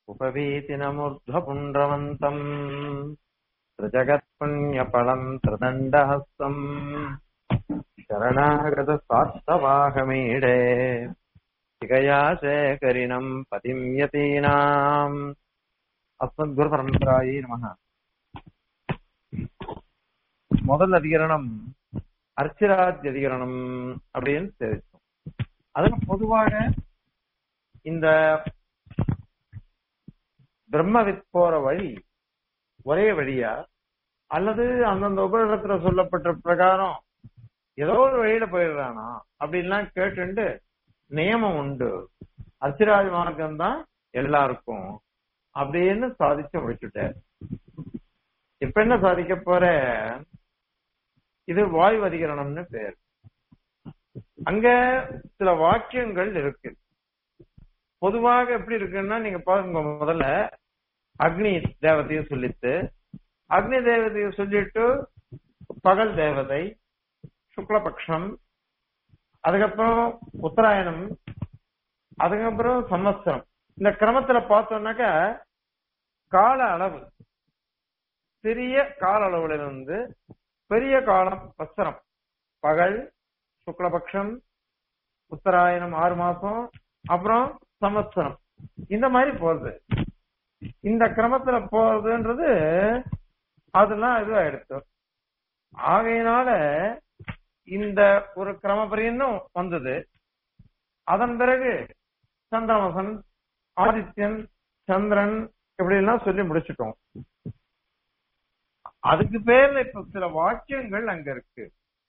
उपवीतिनमूर्ध्वपुण्ड्रवन्तम् त्रिजगत्पुण्यफलम् त्रिदण्डहस्तम् शरणागतस्वार्थवाहमीडे शिखया शेखरिणम् पतिम् यतीनाम् அஸ்மத்குருபரம்பராயே நமக முதல் அதிகரணம் அர்ச்சராஜ் அதிகரணம் அப்படின்னு தெரிவித்தோம் அதுக்கு பொதுவாக இந்த பிரம்மவித் போற வழி ஒரே வழியா அல்லது அந்தந்த உபரிடத்துல சொல்லப்பட்ட பிரகாரம் ஏதோ ஒரு வழியில போயிடுறானா அப்படின்லாம் கேட்டுண்டு நியமம் உண்டு அர்ச்சராஜ் மார்க்கம் தான் எல்லாருக்கும் அப்படின்னு சாதிச்சு முடிச்சுட்டார் இப்ப என்ன சாதிக்க போற இது வாயு அதிகரணம்னு பேர் அங்க சில வாக்கியங்கள் இருக்கு பொதுவாக எப்படி இருக்குன்னா நீங்க பாருங்க முதல்ல அக்னி தேவதையும் சொல்லிட்டு அக்னி தேவதையும் சொல்லிட்டு பகல் தேவதை சுக்லபக்ஷம் அதுக்கப்புறம் உத்தராயணம் அதுக்கப்புறம் சம்வத்சரம் இந்த கிரமத்துல பார்த்தோம்னாக்க கால அளவு சிறிய கால அளவுல இருந்து பெரிய காலம் வத்சரம் பகல் சுக்லபக்ஷம் உத்தராயணம் ஆறு மாசம் அப்புறம் சம்வத்சரம் இந்த மாதிரி போறது இந்த கிரமத்துல போறதுன்றது அதெல்லாம் இதுவா எடுத்து ஆகையினால இந்த ஒரு கிரமபரியனும் வந்தது அதன் பிறகு சந்திரமசன் ஆதித்யன் சந்திரன் இப்படி எல்லாம் சொல்லி முடிச்சிட்டோம் அதுக்கு பேர்ல இப்ப சில வாக்கியங்கள் அங்க இருக்கு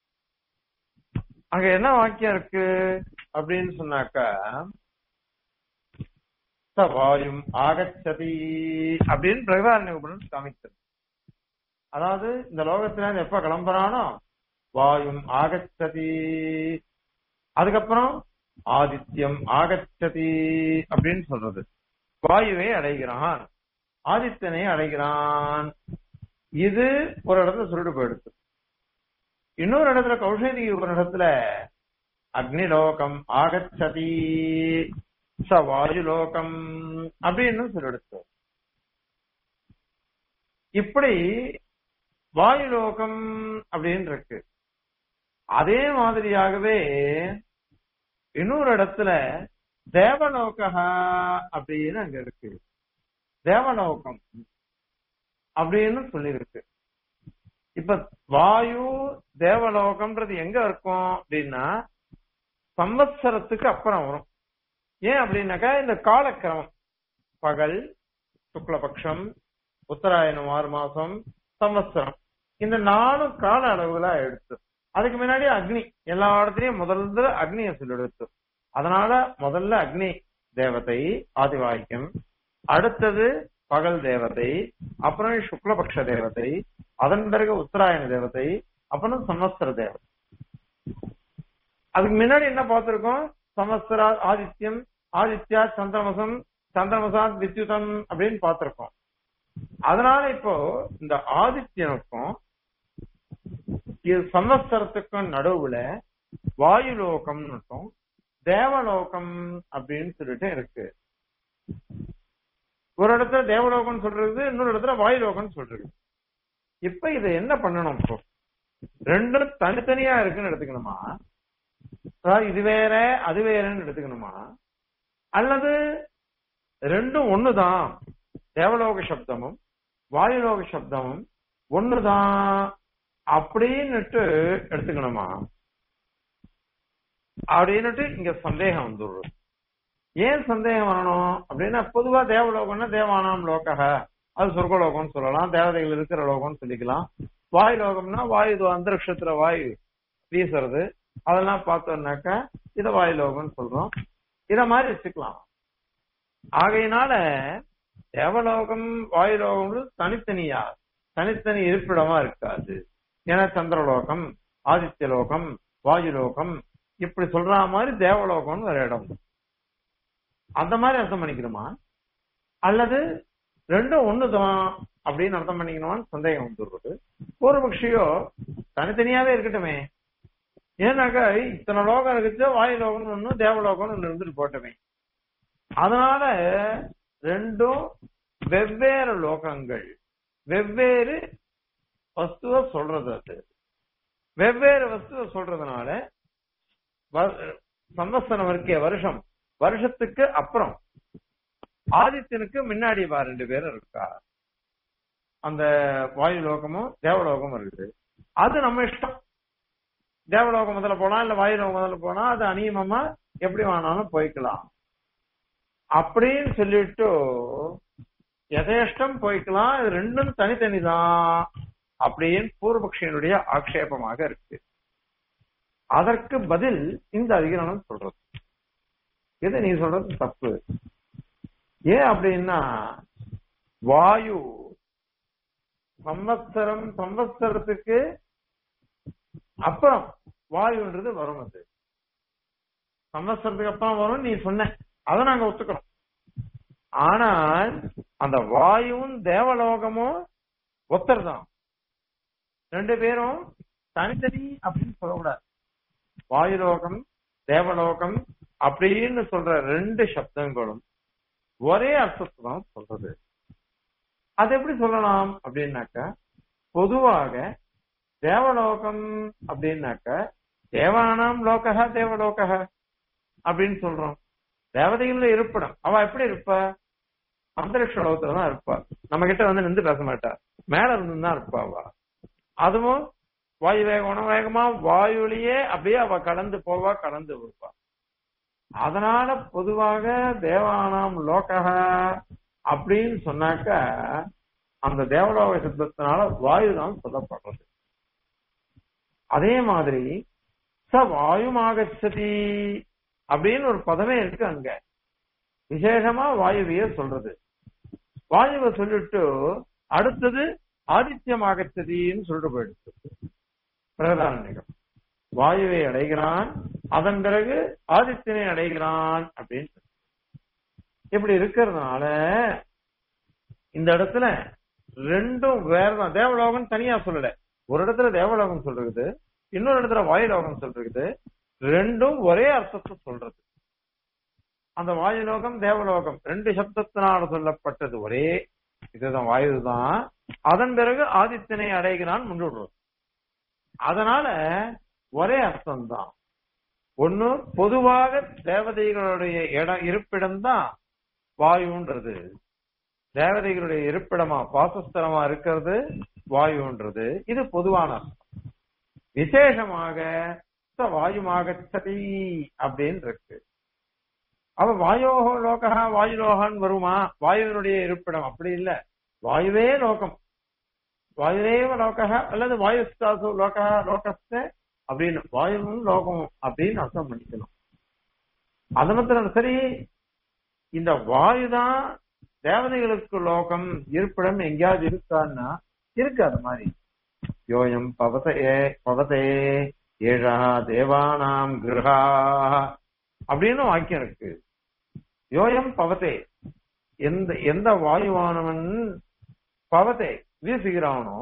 அங்க என்ன வாக்கியம் இருக்கு அப்படின்னு சொன்னாக்கா வாயும் ஆகச்சதி அப்படின்னு பிரகதாரண்ய உபநிஷம் காமித்தது அதாவது இந்த லோகத்துல எப்ப கிளம்புறானோ வாயும் ஆகச்சதி அதுக்கப்புறம் ஆதித்யம் ஆகச்சதி அப்படின்னு சொல்றது வாயுவை அடைகிறான் ஆதித்தனை அடைகிறான் இது ஒரு இடத்துல சொல்லிட்டு போயிடுது இன்னொரு இடத்துல கௌஷதி உபநிடத்துல அக்னிலோகம் ஆகச்சதி ச வாயுலோகம் அப்படின்னு சொல்லிடுச்சு இப்படி வாயுலோகம் அப்படின்னு இருக்கு அதே மாதிரியாகவே இன்னொரு இடத்துல தேவலோகா அப்படின்னு அங்க இருக்கு தேவலோகம் அப்படின்னு சொல்லியிருக்கு இப்ப வாயு தேவலோகம்ன்றது எங்க இருக்கும் அப்படின்னா சம்வத்சரத்துக்கு அப்புறம் வரும் ஏன் அப்படின்னாக்கா இந்த காலக்கிரமம் பகல் சுக்லபக்ஷம் உத்தராயணம் ஆறு மாசம் சம்வத்சரம் இந்த நாலும் கால அளவுல எடுத்து அதுக்கு முன்னாடி அக்னி எல்லா இடத்துலயும் முதல்ல அக்னிய சொல்லிடுத்து அதனால முதல்ல அக்னி தேவதை ஆதிவாக்கியம் அடுத்தது பகல் தேவதை அப்புறம் சுக்லபக்ஷ தேவதை அதன் பிறகு உத்தராயண தேவதை அப்புறம் சமஸ்திர தேவதை அதுக்கு முன்னாடி என்ன பார்த்திருக்கோம் சமஸ்திரா ஆதித்யம் ஆதித்யா சந்திரமசம் சந்திரமசாத் வித்யுதம் அப்படின்னு பார்த்திருக்கோம் அதனால இப்போ இந்த ஆதித்யனுக்கும் இது சம்வத்சரத்துக்கும் நடுவுல வாயுலோகம் இருக்கும் தேவலோகம் அப்படின்னு சொல்லிட்டு இருக்கு ஒரு இடத்துல தேவலோகம் சொல்றது இன்னொரு இடத்துல வாயுலோகம் சொல்றது இப்ப இதை என்ன பண்ணணும் இப்போ ரெண்டும் தனித்தனியா இருக்குன்னு எடுத்துக்கணுமா அதாவது இது வேற அது வேறன்னு எடுத்துக்கணுமா அல்லது ரெண்டும் ஒண்ணுதான் தேவலோக சப்தமும் வாயுலோக சப்தமும் ஒண்ணுதான் அப்படின்னுட்டு எடுத்துக்கணுமா அப்படின்னுட்டு இங்க சந்தேகம் வந்துடுறது ஏன் சந்தேகம் வரணும் அப்படின்னா பொதுவா தேவலோகம்னா தேவானாம் லோகக அது சொர்க்கலோகம்னு சொல்லலாம் தேவதைகள் இருக்கிற லோகம்னு சொல்லிக்கலாம் வாயு லோகம்னா வாயு அந்தரிக்ஷத்துல வாயு வீசுறது அதெல்லாம் பார்த்தோம்னாக்கா இத வாயு லோகம்னு சொல்றோம் இத மாதிரி வச்சுக்கலாம் ஆகையினால தேவலோகம் வாயுலோகம் தனித்தனியா தனித்தனி இருப்பிடமா இருக்காது ஏன்னா சந்திரலோகம் ஆதித்ய லோகம் வாயுலோகம் இப்படி சொல்ற மாதிரி தேவலோகம்னு ஒரு இடம் அந்த மாதிரி அர்த்தம் பண்ணிக்கணுமா அல்லது ரெண்டும் ஒண்ணுதான் அப்படின்னு அர்த்தம் பண்ணிக்கணுமான்னு சந்தேகம் வந்துடுறது பூர்வபக்ஷியோ தனித்தனியாவே இருக்கட்டுமே ஏன்னாக்கா இத்தனை லோகம் இருக்குது வாயு லோகம்னு ஒண்ணு தேவலோகம்னு ஒண்ணு இருந்துட்டு போட்டமே அதனால ரெண்டும் வெவ்வேறு லோகங்கள் வெவ்வேறு வஸ்துவ சொல்றது அது வெவ்வேறு வஸ்துவ சொல்றதுனால வ- சம்வத்சரம் இருக்கே வருஷம் வருஷத்துக்கு அப்புறம் ஆதித்யனுக்கு முன்னாடி வா ரெண்டு பேரும் இருக்கா அந்த வாயு லோகமும் தேவலோகமும் இருக்குது அது நம்ம இஷ்டம் தேவலோகம் முதல்ல போனா இல்ல வாயு லோகம் முதல்ல போனா அது அநியமமா எப்படி வேணாலும் போய்க்கலாம் அப்படின்னு சொல்லிட்டு எதேஷ்டம் போய்க்கலாம் இது ரெண்டும் தனித்தனிதான் அப்படின்னு பூர்வபக்ஷியனுடைய ஆக்ஷேபமாக இருக்கு அதற்கு பதில் இந்த அதிகரணம் சொல்றது இது நீ சொல்றது தப்பு ஏன் அப்படின்னா வாயு சம்வத்சரம் சம்வத்சரத்துக்கு அப்புறம் வாயுன்றது வரும் அது சம்வத்சரத்துக்கு அப்புறம் வரும் நீ சொன்ன அதை நாங்க ஒத்துக்கிறோம் ஆனால் அந்த வாயுவும் தேவலோகமும் ஒத்தர்தான் ரெண்டு பேரும் தனித்தனி அப்படின்னு சொல்லக்கூடாது வாயுலோகம் தேவலோகம் அப்படின்னு சொல்ற ரெண்டு சப்தங்களும் ஒரே அர்த்தத்தை தான் சொல்றது அது எப்படி சொல்லலாம் அப்படின்னாக்க பொதுவாக தேவலோகம் அப்படின்னாக்க தேவானாம் லோகா தேவலோகா அப்படின்னு சொல்றோம் தேவதைகள்ல இருப்பிடம் அவ எப்படி இருப்பா அந்தரிக்ஷ லோகத்துல தான் இருப்பா நம்ம கிட்ட வந்து நின்று பேச மாட்டா மேல இருந்து தான் இருப்பா அவ அதுவும் வாயு வேகம் வேகமா வாயுலயே அப்படியே அவ கடந்து போவா கடந்து வருவா அதனால பொதுவாக தேவானாம் லோகா அப்படின்னு சொன்னாக்க அந்த தேவலோக சித்தத்தினால வாயு தான் சொல்லப்படுறது அதே மாதிரி ச வாயுமாகச்சதி அப்படின்னு ஒரு பதமே இருக்கு அங்க விசேஷமா வாயுவைய சொல்றது வாயுவை சொல்லிட்டு அடுத்தது ஆதித்யமாகச்சதின்னு சொல்லிட்டு போயிடுச்சு பிரகதாரண்யம் வாயுவை அடைகிறான் அதன் பிறகு ஆதித்யனை அடைகிறான் அப்படின்னு சொல்லி. இப்படி இருக்கிறதுனால இந்த இடத்துல ரெண்டும் வேறதான் தேவலோகம் தனியா சொல்லல ஒரு இடத்துல தேவலோகம் சொல்றது இன்னொரு இடத்துல வாயுலோகம் சொல்றது ரெண்டும் ஒரே அர்த்தத்தை சொல்றது அந்த வாயுலோகம் தேவலோகம் ரெண்டு சப்தத்தினால சொல்லப்பட்டது ஒரே இதுதான் வாயுதான் அதன் பிறகு ஆதித்யனை அடைகிறான் முன்னிடுறது அதனால ஒரே அர்த்தம் தான் ஒண்ணு பொதுவாக தேவதைகளுடைய இடம் இருப்பிடம் தான் வாயுன்றது தேவதைகளுடைய இருப்பிடமா வாசஸ்தலமா இருக்கிறது வாயுன்றது இது பொதுவான அர்த்தம் விசேஷமாக ச வாயுமாகச்சதி அப்படின்னு இருக்கு அவ வாயோகோ லோகா வாயு லோகான்னு வருமா வாயுவினுடைய இருப்பிடம் அப்படி இல்ல வாயுவே லோகம் வாயுரேவ லோகா அல்லது வாயுஸ்தாசு லோகா லோகஸ்த அப்படின்னு வாயுவும் லோகம் அப்படின்னு அர்த்தம் பண்ணிக்கணும் அது மாத்திரம் சரி இந்த வாயுதான் தேவதைகளுக்கு லோகம் இருப்பிடம் எங்கேயாவது இருக்கான்னா இருக்கு அது மாதிரி யோயம் பவதே பவதே ஏழா தேவானாம் கிரகா அப்படின்னு வாக்கியம் இருக்கு யோயம் பவதே எந்த எந்த வாயுவானவன் பவதே வீசுகிறானோ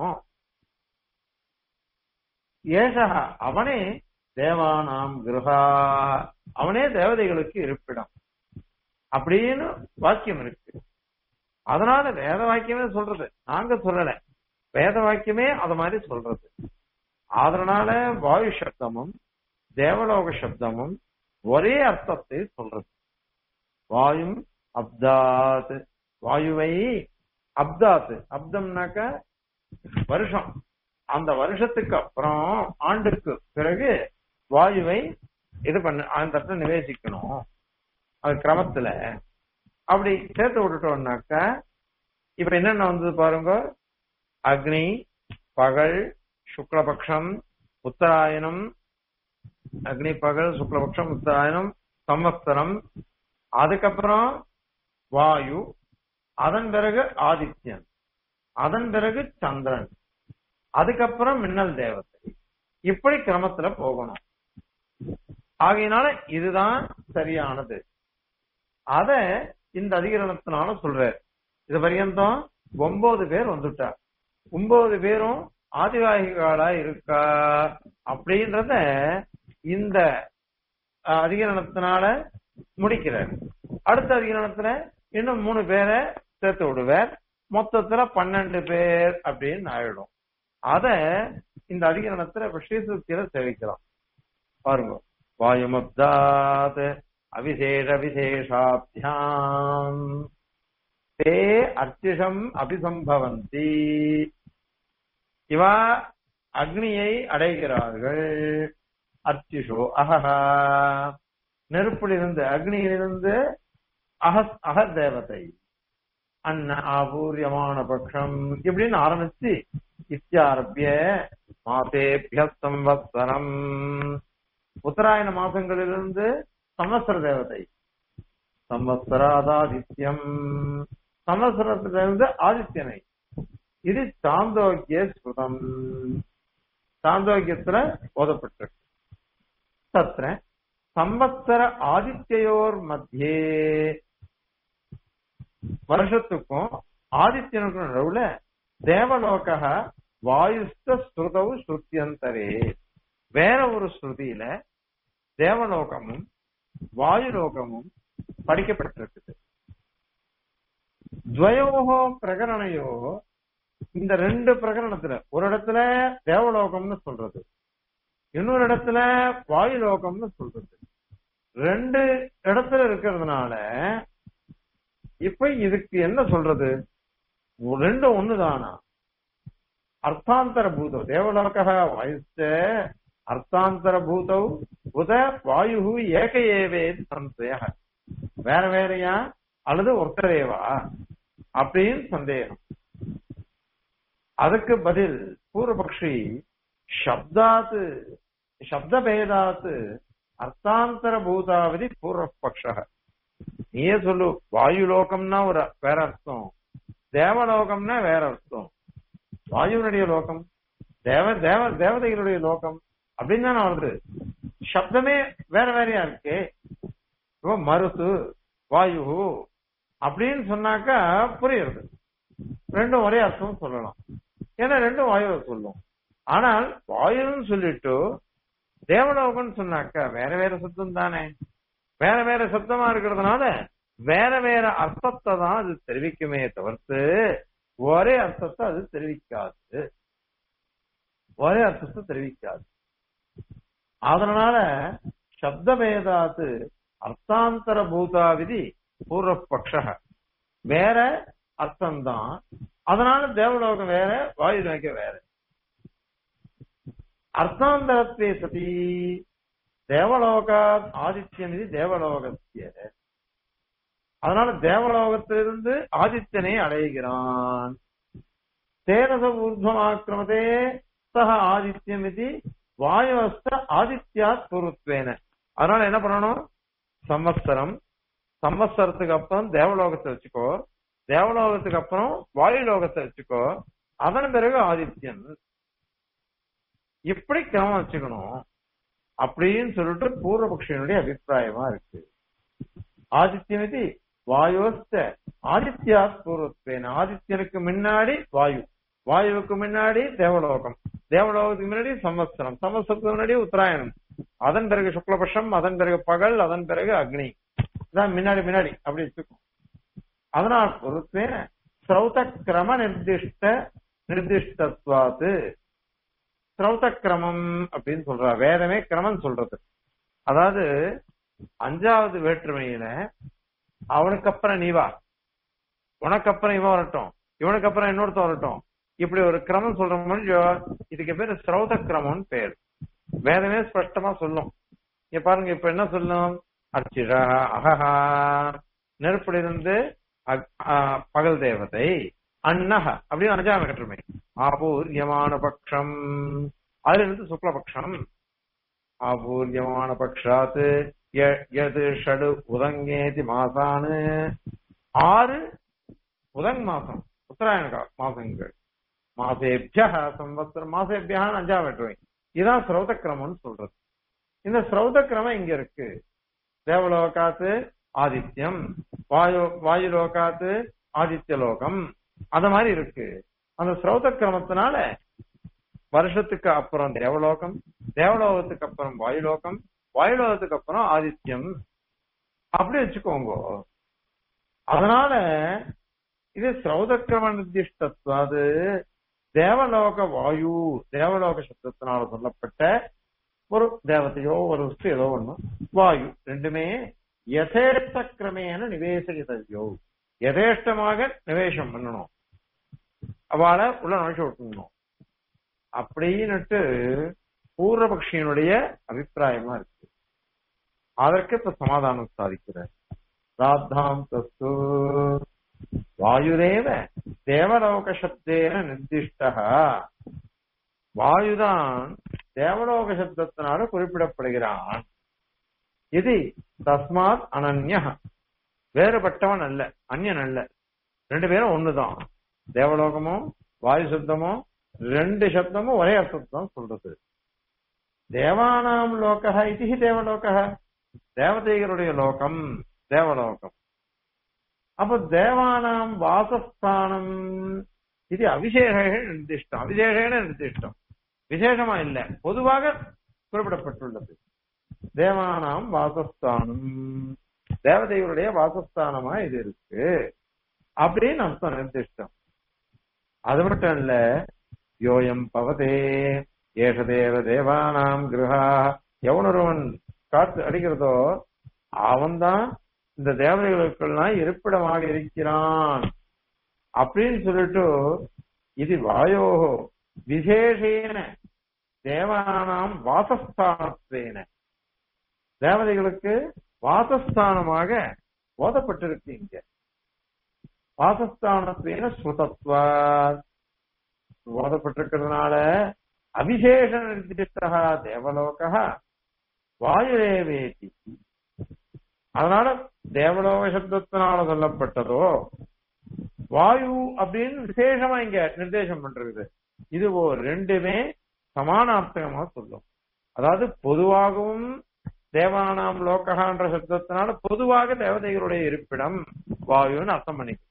ஏஷா அவனே தேவானாம் கிரகா அவனே தேவதைகளுக்கு இருப்பிடம் அப்படின்னு வாக்கியம் இருக்கு அதனால வேத வாக்கியமே சொல்றது நாங்க சொல்லல வேத வாக்கியமே அத மாதிரி சொல்றது அதனால வாயு சப்தமும் தேவலோக சப்தமும் ஒரே அர்த்தத்தை சொல்றது வாயும் அப்தாத் வாயுவை அப்தாத் அப்தம்னாக்க வருஷம் அந்த வருஷத்துக்கு அப்புறம் ஆண்டுக்கு பிறகு வாயுவை இது பண்ண அந்த இடத்துல நிவேசிக்கணும் அது கிரமத்துல அப்படி சேர்த்து விட்டுட்டோம்னாக்க இப்ப என்னென்ன வந்தது பாருங்க அக்னி பகல் சுக்லபக்ஷம் உத்தராயணம் அக்னி பகல் சுக்லபக்ஷம் உத்தராயணம் சம்வத்சரம் அதுக்கப்புறம் வாயு அதன் பிறகு ஆதித்யன் அதன் பிறகு சந்திரன் அதுக்கப்புறம் மின்னல் தேவதை இப்படி கிரமத்துல போகணும் ஆகையினால இதுதான் சரியானது அத இந்த அதிகரணத்தினால சொல்றார் இது பரியந்தம் ஒன்பது பேர் வந்துட்டார் ஒன்பது பேரும் ஆதிவாகிகளா இருக்கா அப்படின்றத இந்த அஹ், அதிகரணத்தினால முடிக்கிறார் அடுத்த அதிகரணத்துல இன்னும் மூணு பேரை சேர்த்து விடுவார் மொத்தத்துல பன்னெண்டு பேர் அப்படின்னு ஆயிடும் அத இந்த அதிகரணத்துல இப்ப ஸ்ரீசுத்தியில சேவிக்கலாம் பாருங்க வாயுமப்தாத் அவிசேஷ விசேஷாபியாம் தே அர்ச்சிஷம் அபிசம்பவந்தி இவா அக்னியை அடைகிறார்கள் அர்ச்சிஷோ அகஹா நெருப்பிலிருந்து அக்னியிலிருந்து அக அக தேவதை அன்ன ஆபூரியமான பட்சம் இப்படின்னு ஆரம்பிச்சு இத்தியாரபிய மாசேபிய சம்வத்சரம் உத்தராயண மாசங்களிலிருந்து சம்வத்சர தேவதை சம்வத்சராதாதித்யம் சம்வத்சரத்திலிருந்து ஆதித்யனை இது சாந்தோக்கிய ஸ்ருதம் சாந்தோக்கியத்துல ஓதப்பட்டிருக்கு தத்திர சம்பத்சர ஆதித்யோர் மத்தியே வருஷத்துக்கும் ஆதித்யனுக்கும் நடுவுல தேவலோக வாயுஸ்த ஸ்ருதவு ஸ்ருத்தியந்தரே வேற ஒரு ஸ்ருதியில தேவலோகமும் வாயுலோகமும் படிக்கப்பட்டிருக்குது துவயோகோ பிரகரணையோ இந்த ரெண்டு பிரகரணத்துல ஒரு இடத்துல தேவலோகம்னு சொல்றது இன்னொரு இடத்துல வாயுலோகம்னு சொல்றது ரெண்டு இடத்துல இருக்கிறதுனால இப்ப இதுக்கு என்ன சொல்றது ரெண்டும் ஒண்ணுதானா அர்த்தாந்தர பூதம் தேவலோக வாயுச்ச அர்த்தாந்தர பூதௌ உத வாயு ஏக ஏவே சந்தேக வேற வேறையா அல்லது ஒருத்தரேவா அப்படின்னு சந்தேகம் அதுக்கு பதில் பூர்வபக்ஷி சப்தாத்து சப்தபேதாத்து அர்த்தாந்தர பூதாவதி பூர்வபக்ஷ நீயே சொல்லு வாயு லோகம்னா ஒரு வேற அர்த்தம் தேவலோகம்னா வேற அர்த்தம் வாயுனுடைய லோகம் தேவ தேவ தேவதைகளுடைய லோகம் அப்படின்னு தானே வருது சப்தமே வேற வேறையா இருக்கே இப்போ மருத்து வாயு அப்படின்னு சொன்னாக்கா புரியுது ரெண்டும் ஒரே அர்த்தம் சொல்லலாம் ஏன்னா ரெண்டும் வாயுவை சொல்லும் ஆனால் வாயுன்னு சொல்லிட்டு தேவலோகம்னு சொன்னாக்கா வேற வேற சப்தம் தானே வேற வேற சப்தமா இருக்கிறதுனால வேற வேற அர்த்தத்தை தான் அது தெரிவிக்குமே தவிர்த்து ஒரே அர்த்தத்தை அது தெரிவிக்காது ஒரே அர்த்தத்தை தெரிவிக்காது அதனால சப்தபேதாத்து அர்த்தாந்தர பூதா விதி பூர்வபக்ஷ வேற அர்த்தம்தான் அதனால தேவலோகம் வேற வாயு நோக்க வேற அர்த்தாந்தரத்வே சதி தேவலோகா ஆதித்யம் இது தேவலோகத்திய அதனால தேவலோகத்திலிருந்து ஆதித்யனை அடைகிறான் தேனச ஊர்துவமாக்கிரமதே சக ஆதித்யம் இது வாயுவஸ்த ஆதித்யா பூர்வத்வேன அதனால என்ன பண்ணணும் சம்வத்சரம் சம்வத்சரத்துக்கு அப்புறம் தேவலோகத்தை வச்சுக்கோ தேவலோகத்துக்கு அப்புறம் வாயு லோகத்தை வச்சுக்கோ அதன் பிறகு ஆதித்யன் இப்படி கிரமம் வச்சுக்கணும் அப்படின்னு சொல்லிட்டு பூர்வபக்ஷனுடைய அபிப்பிராயமா இருக்கு ஆதித்யமிதி வாயுவஸ்த ஆதித்யா பூர்வத்வேன ஆதித்யனுக்கு முன்னாடி வாயு வாயுவுக்கு முன்னாடி தேவலோகம் தேவலோகத்துக்கு முன்னாடி சம்வத்சரம் சம்வத்சரத்துக்கு முன்னாடி உத்தராயணம் அதன் பிறகு சுக்லபட்சம் அதன் பிறகு பகல் அதன் பிறகு அக்னி இதான் முன்னாடி முன்னாடி அப்படி வச்சுக்கும் அதனால் பொறுத்தே ஸ்ரௌத கிரம நிர்திஷ்ட நிர்திஷ்டத்வாத்து ஸ்ரௌத கிரமம் அப்படின்னு சொல்றா வேதமே கிரமம் சொல்றது அதாவது அஞ்சாவது வேற்றுமையில அவனுக்கு அப்புறம் நீ வா உனக்கு அப்புறம் இவன் வரட்டும் இவனுக்கு அப்புறம் இன்னொருத்தன் வரட்டும் இப்படி ஒரு கிரமம் சொல்ற முடிஞ்சோ இதுக்கு பேரு ஸ்ரௌத கிரமம்னு பேர் வேதமே ஸ்பஷ்டமா சொல்லும் இங்க பாருங்க இப்ப என்ன சொல்லும் அர்ச்சிஷா அகஹா நெருப்பிலிருந்து பகல் தேவதை அன்னஹ அப்படின்னு அஞ்சாம் கட்டுமை ஆபூர்யமான பட்சம் அதுல இருந்து சுக்லபக்ஷம் ஆபூர்யமான பக்ஷாத்து எது ஷடு உதங்கேதி மாசானு ஆறு உதங் மாசம் உத்தராயண மாசங்கள் மாசேபியா சம்வத்சரம் மாசேபியான்னு அஞ்சாம் வெற்றுமை இதுதான் ஸ்ரௌத கிரமம்னு சொல்றது இந்த ஸ்ரௌத கிரமம் இங்க இருக்கு தேவலோகாத்து ஆதித்யம் வாயு வாயு லோகாத்து ஆதித்ய லோகம் அந்த மாதிரி இருக்கு அந்த ஸ்ரௌத கிரமத்தினால வருஷத்துக்கு அப்புறம் தேவலோகம் தேவலோகத்துக்கு அப்புறம் வாயுலோகம் வாயுலோகத்துக்கு அப்புறம் ஆதித்யம் அப்படி வச்சுக்கோங்க அதனால இது சிரௌதக்கிரம நிர்திஷ்டத்வாது தேவலோக வாயு தேவலோக சப்தத்தினால சொல்லப்பட்ட ஒரு தேவதையோ ஒரு வஸ்து ஏதோ ஒண்ணு வாயு ரெண்டுமே யதேஷ்ட கிரமேன நிவேசித்தவியோ யதேஷ்டமாக நிவேசம் பண்ணணும் அவளை உள்ள நுழைச்சு விட்டுணும் அப்படின்னுட்டு பூர்வபக்ஷியனுடைய அபிப்பிராயமா இருக்கு அதற்கு இப்ப சமாதானம் சாதிக்கிறார் ராத்தாம் தஸ்து வாயுரேவ தேவலோக சப்தேன நிர்திஷ்ட வாயுதான் தேவலோக சப்தத்தினால குறிப்பிடப்படுகிறான் இது தஸ்மாத் அனன்ய வேறுபட்டவன் அல்ல அந்நியன் அல்ல ரெண்டு பேரும் ஒண்ணுதான் தேவலோகமும் வாயு சப்தமும் ரெண்டு சப்தமும் ஒரே அர்த்தத்தை தான் சொல்றது தேவானாம் லோக இது தேவலோக தேவதைகளுடைய லோகம் தேவலோகம் அப்ப தேவானாம் வாசஸ்தானம் இது அவிசேஷ நிர்திஷ்டம் அவிசேஷேன நிர்திஷ்டம் விசேஷமா இல்ல பொதுவாக குறிப்பிடப்பட்டுள்ளது தேவானாம் வாசஸ்தானம் தேவதைகளுடைய வாசஸ்தானமா இது இருக்கு அப்படின்னு அர்த்தம் நிர்திஷ்டம் அது மட்டும் இல்ல யோயம் பவதே ஏஷதேவ தேவானாம் கிரகா எவனொருவன் காத்து அடிக்கிறதோ அவன்தான் இந்த தேவதைகளுக்கெல்லாம் இருப்பிடமாக இருக்கிறான் அப்படின்னு சொல்லிட்டு இது வாயோ விசேஷேன தேவானாம் வாசஸ்தானத்தேன தேவதைகளுக்கு வாசஸ்தானமாக ஓதப்பட்டிருக்கு இங்க வாசஸ்தானத்தேன ஸ்ருதத்வா ஓதப்பட்டிருக்கிறதுனால அவிசேஷ நிர்திஷ்டா தேவலோக வாயுரேவேதி அதனால தேவலோக சப்தத்தினால சொல்லப்பட்டதோ வாயு அப்படின்னு விசேஷமா இங்க நிர்தேசம் பண்றது இது ஒரு ரெண்டுமே சமானார்த்தகமா சொல்லும் அதாவது பொதுவாகவும் தேவானாம் லோககான்ற சப்தத்தினால பொதுவாக தேவதைகளுடைய இருப்பிடம் வாயுன்னு அர்த்தம் பண்ணிக்கும்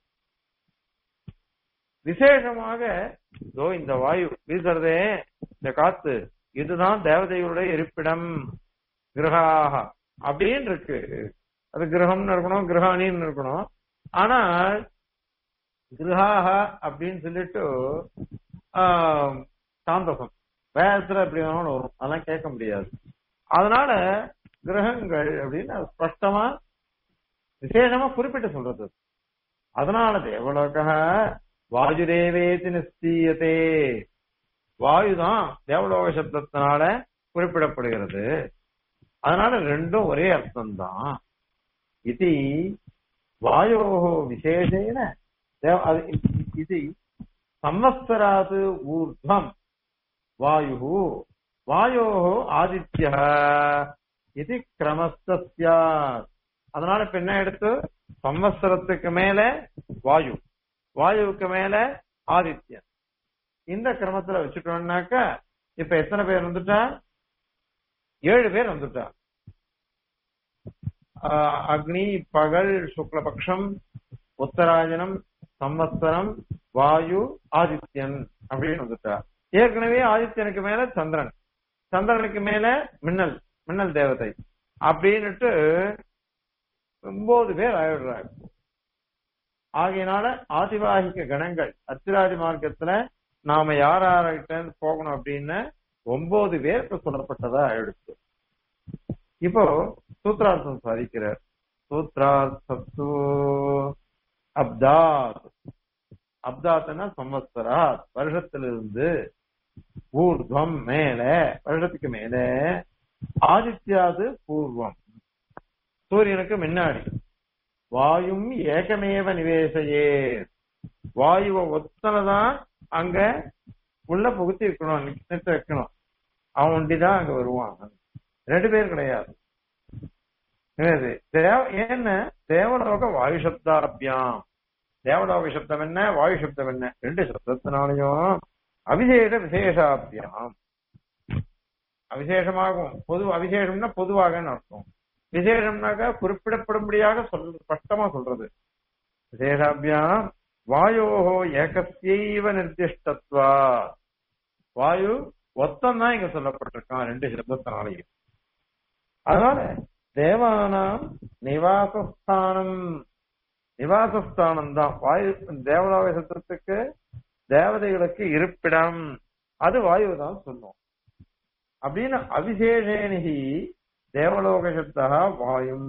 விசேஷமாக இதோ இந்த வாயு வீசுறதே இந்த காத்து இதுதான் தேவதைகளுடைய இருப்பிடம் கிரகாக அப்படின்னு இருக்கு அது கிரகம்னு இருக்கணும் கிரகாணின்னு இருக்கணும் ஆனா கிரகாக அப்படின்னு சொல்லிட்டு ஆஹ், சாந்தசம் வேதத்துல எப்படி வேணாலும் வரும் அதெல்லாம் கேட்க முடியாது அதனால கிரகங்கள் அப்படின்னு அது ஸ்பஷ்டமா விசேஷமா குறிப்பிட்டு சொல்றது அதனால தேவலோக வாயுதேவேதி நிச்சயத்தே வாயுதான் தேவலோக சப்தத்தினால குறிப்பிடப்படுகிறது அதனால ரெண்டும் ஒரே அர்த்தம்தான் இது வாயோ விசேஷேன தேவ- அது இது சம்வத்சராது ஊர்ಧ್வம் வாயு வாயோ ஆதித்ய இது கிரமஸ்த அதனால இப்ப என்ன எடுத்து சம்வத்சரத்துக்கு மேல வாயு வாயுவுக்கு மேல ஆதித்யன் இந்த கிரமத்துல வச்சுட்டோம்னாக்க இப்ப எத்தனை பேர் வந்துட்டா ஏழு பேர் வந்துட்டா ஆஹ் அக்னி பகல் சுக்லபக்ஷம் உத்தராயணம் சம்வத்சரம் வாயு ஆதித்யன் அப்படின்னு வந்துட்டா ஏற்கனவே ஆதித்யனுக்கு மேல சந்திரன் சந்திரனுக்கு மேல மின்னல் மின்னல் தேவதை அப்படின்னுட்டு ஒன்பது பேர் ஆயிடுறாங்க ஆகையினால ஆதிவாகிக கணங்கள் அத்திராதி மார்க்கத்துல நாம யார் யார்கிட்ட போகணும் அப்படின்னு ஒன்பது பேருக்கு சொல்லப்பட்டதா ஆயிடுச்சு இப்போ சூத்ரார்த்தம் சாதிக்கிறார் சூத்ரார்த்தத்து அப்தாத் அப்தாத்னா சம்வத்சரா வருஷத்திலிருந்து ஊர்துவம் மேல வருடத்துக்கு மேல ஆதித்யாது பூர்வம் சூரியனுக்கு முன்னாடி வாயும் ஏகமேவ நிவேசையே வாயுவை ஒத்தனதான் அங்க உள்ள புகுத்தி வைக்கணும் நிறுத்தி வைக்கணும் அவன் ஒண்டிதான் அங்க வருவான் ரெண்டு பேர் கிடையாது என்னது? தேவ- ஏன்னா தேவலோக வாயு சப்தாபியாம் தேவலோக சப்தம் என்ன வாயு சப்தம் என்ன ரெண்டு சப்தத்தினாலையும் அவிசேஷ விசேஷாபியாம் அவிசேஷமாகும் பொது அவிசேஷம்னா பொதுவாகன்னு அர்த்தம் விசேஷம்னாக்கா குறிப்பிடப்படும்படியாக சொல் ஸ்பஷ்டமா சொல்றது விசேஷாபியாம் வாயோஹோ ஏகஸ்யைவ நிர்திஷ்டத்வா வாயு ஒத்தம் தான் இங்க சொல்லப்பட்டிருக்கான் ரெண்டு சப்தத்தினாலையும் அதனால தேவானாம் நிவாசஸ்தானம் நிவாசஸ்தானம் தான் வாயு தேவலோக சத்தத்துக்கு தேவதைகளுக்கு இருப்பிடம் அது வாயு தான் சொல்லும் அப்படின்னு அவிசேஷேனிகி தேவலோக சப்தா வாயும்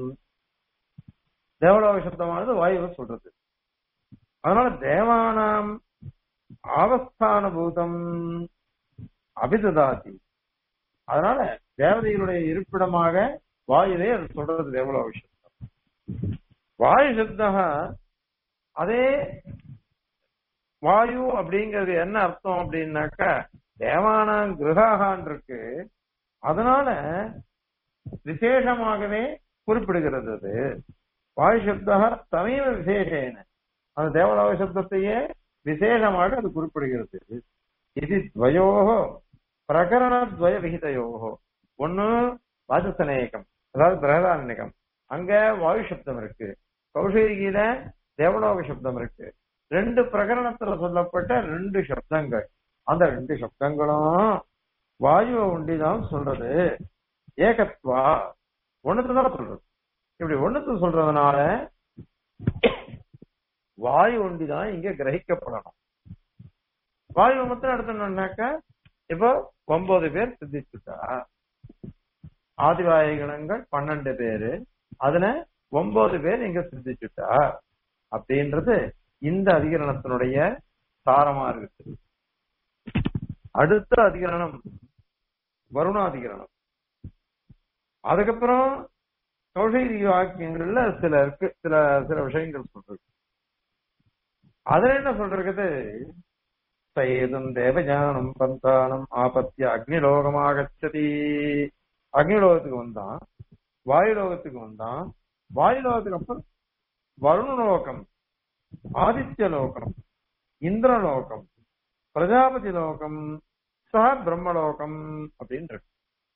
தேவலோக சப்தமானது வாயுவை சொல்றது அதனால தேவானாம் ஆவஸ்தானபூதம் அபிததாதி அதனால தேவதைகளுடைய இருப்பிடமாக வாயுவே அது சொல்றது தேவலோக சப்தம் வாயு சப்தா அதே வாயு அப்படிங்கிறது என்ன அர்த்தம் அப்படின்னாக்கா தேவானாம் கிரகாகான் இருக்கு அதனால விசேஷமாகவே குறிப்பிடுகிறது அது வாயு சப்தா தமீவ விசேஷேன அந்த தேவலோக சப்தத்தையே விசேஷமாக அது குறிப்பிடுகிறது இது துவயோகோ பிரகரணத்வய விகிதயோகோ ஒண்ணு வாசசநேயகம் அதாவது பிரகதாரண்யகம் அங்க வாயு சப்தம் இருக்கு கௌஷேரியில தேவலோக சப்தம் இருக்கு ரெண்டு பிரகரணத்துல சொல்லப்பட்ட ரெண்டு சப்தங்கள் அந்த ரெண்டு சப்தங்களும் வாயுவை ஒண்டிதான் சொல்றது ஏகத்வா ஒண்ணுதான் சொல்றது இப்படி ஒண்ணுத்து சொல்றதுனால வாயு ஒண்டிதான் இங்க கிரகிக்கப்படணும் வாயு மொத்தம் எடுத்தோம்னாக்க இப்போ ஒன்பது பேர் சித்திச்சுட்டா ஆதிவாய கணங்கள் பன்னெண்டு பேரு அதுல ஒன்பது பேர் இங்க சித்திச்சுட்டா அப்படின்றது இந்த அதிகரணத்தினுடைய சாரமா இருக்குது அடுத்த அதிகரணம் வருணாதிகரணம் அதுக்கப்புறம் கௌஷைரி வாக்கியங்கள்ல சில இருக்கு சில சில விஷயங்கள் சொல்றது அதுல என்ன சொல்றது சயேதம் தேவஜானம் பந்தானம் ஆபத்திய அக்னிலோகமாகச்சதி அக்னிலோகத்துக்கு வந்தான் வாயு லோகத்துக்கு வந்தான் வாயு லோகத்துக்கு அப்புறம் வருணலோகம் ஆதித்ய லோகம் இந்திரலோகம் பிரஜாபதி லோகம் சா பிரம்மலோகம் அப்படின்னு இருக்கு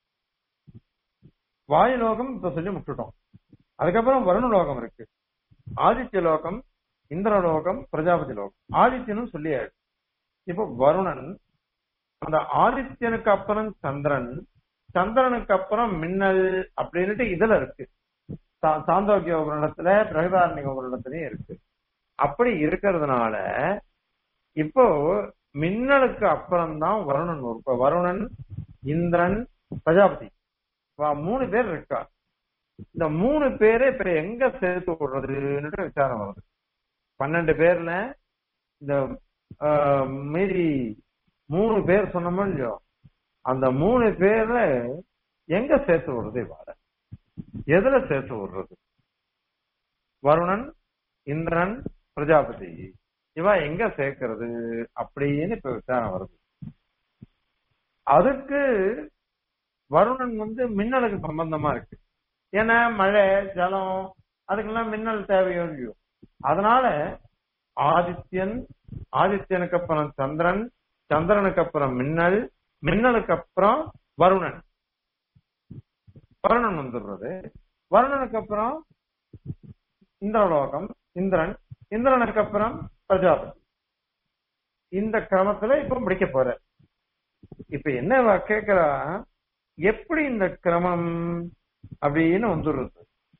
வாயு லோகம் இப்ப சொல்லி முட்டுட்டோம் அதுக்கப்புறம் வருணலோகம் இருக்கு ஆதித்ய லோகம் இந்திரலோகம் பிரஜாபதி லோகம் ஆதித்யனும் சொல்லியாரு இப்போ வருணன் அந்த ஆதித்யனுக்கு அப்புறம் சந்திரன் சந்திரனுக்கு அப்புறம் மின்னல் அப்படின்னுட்டு இதுல இருக்கு சா- சாந்தோக்கிய உபரணத்துல பிரகதாரணிக உபரணத்திலயும் இருக்கு அப்படி இருக்கிறதுனால இப்போ மின்னலுக்கு அப்புறம் தான் வருணன் வரும். இப்ப வருணன் இந்திரன் பிரஜாபதி வா, மூணு பேர் இருக்கா இந்த மூணு பேரை இப்ப எங்க சேர்த்து விடுறதுன்னு விசாரம் வருது பன்னெண்டு பேர்ல இந்த ஆஹ், மீதி மூணு பேர் சொன்னோமோ இல்லையோ அந்த மூணு பேர்ல எங்க சேர்த்து விடுறது இவாள எதுல சேர்த்து விடுறது வருணன் இந்திரன் பிரஜாபதி இவ எங்க சேர்க்கிறது அப்படின்னு இப்ப விசாரம் வருது அதுக்கு வருணன் வந்து மின்னலுக்கு சம்பந்தமா இருக்கு ஏன்னா மழை ஜலம் அதுக்கெல்லாம் மின்னல் தேவையோ இல்லையோ அதனால ஆதித்யன் ஆதித்யனுக்கு அப்புறம் சந்திரன் சந்திரனுக்கு அப்புறம் மின்னல் மின்னலுக்கு அப்புறம் வருணன் வருணன் வந்துடுறது வருணனுக்கு அப்புறம் இந்திரலோகம் இந்திரன் இந்திரனுக்கு அப்புறம் பிரஜாபதி இந்த கிரமத்துல இப்ப முடிக்க போற இப்ப என்ன இவ கேக்குறா எப்படி இந்த கிரமம் அப்படின்னு வந்துடுறது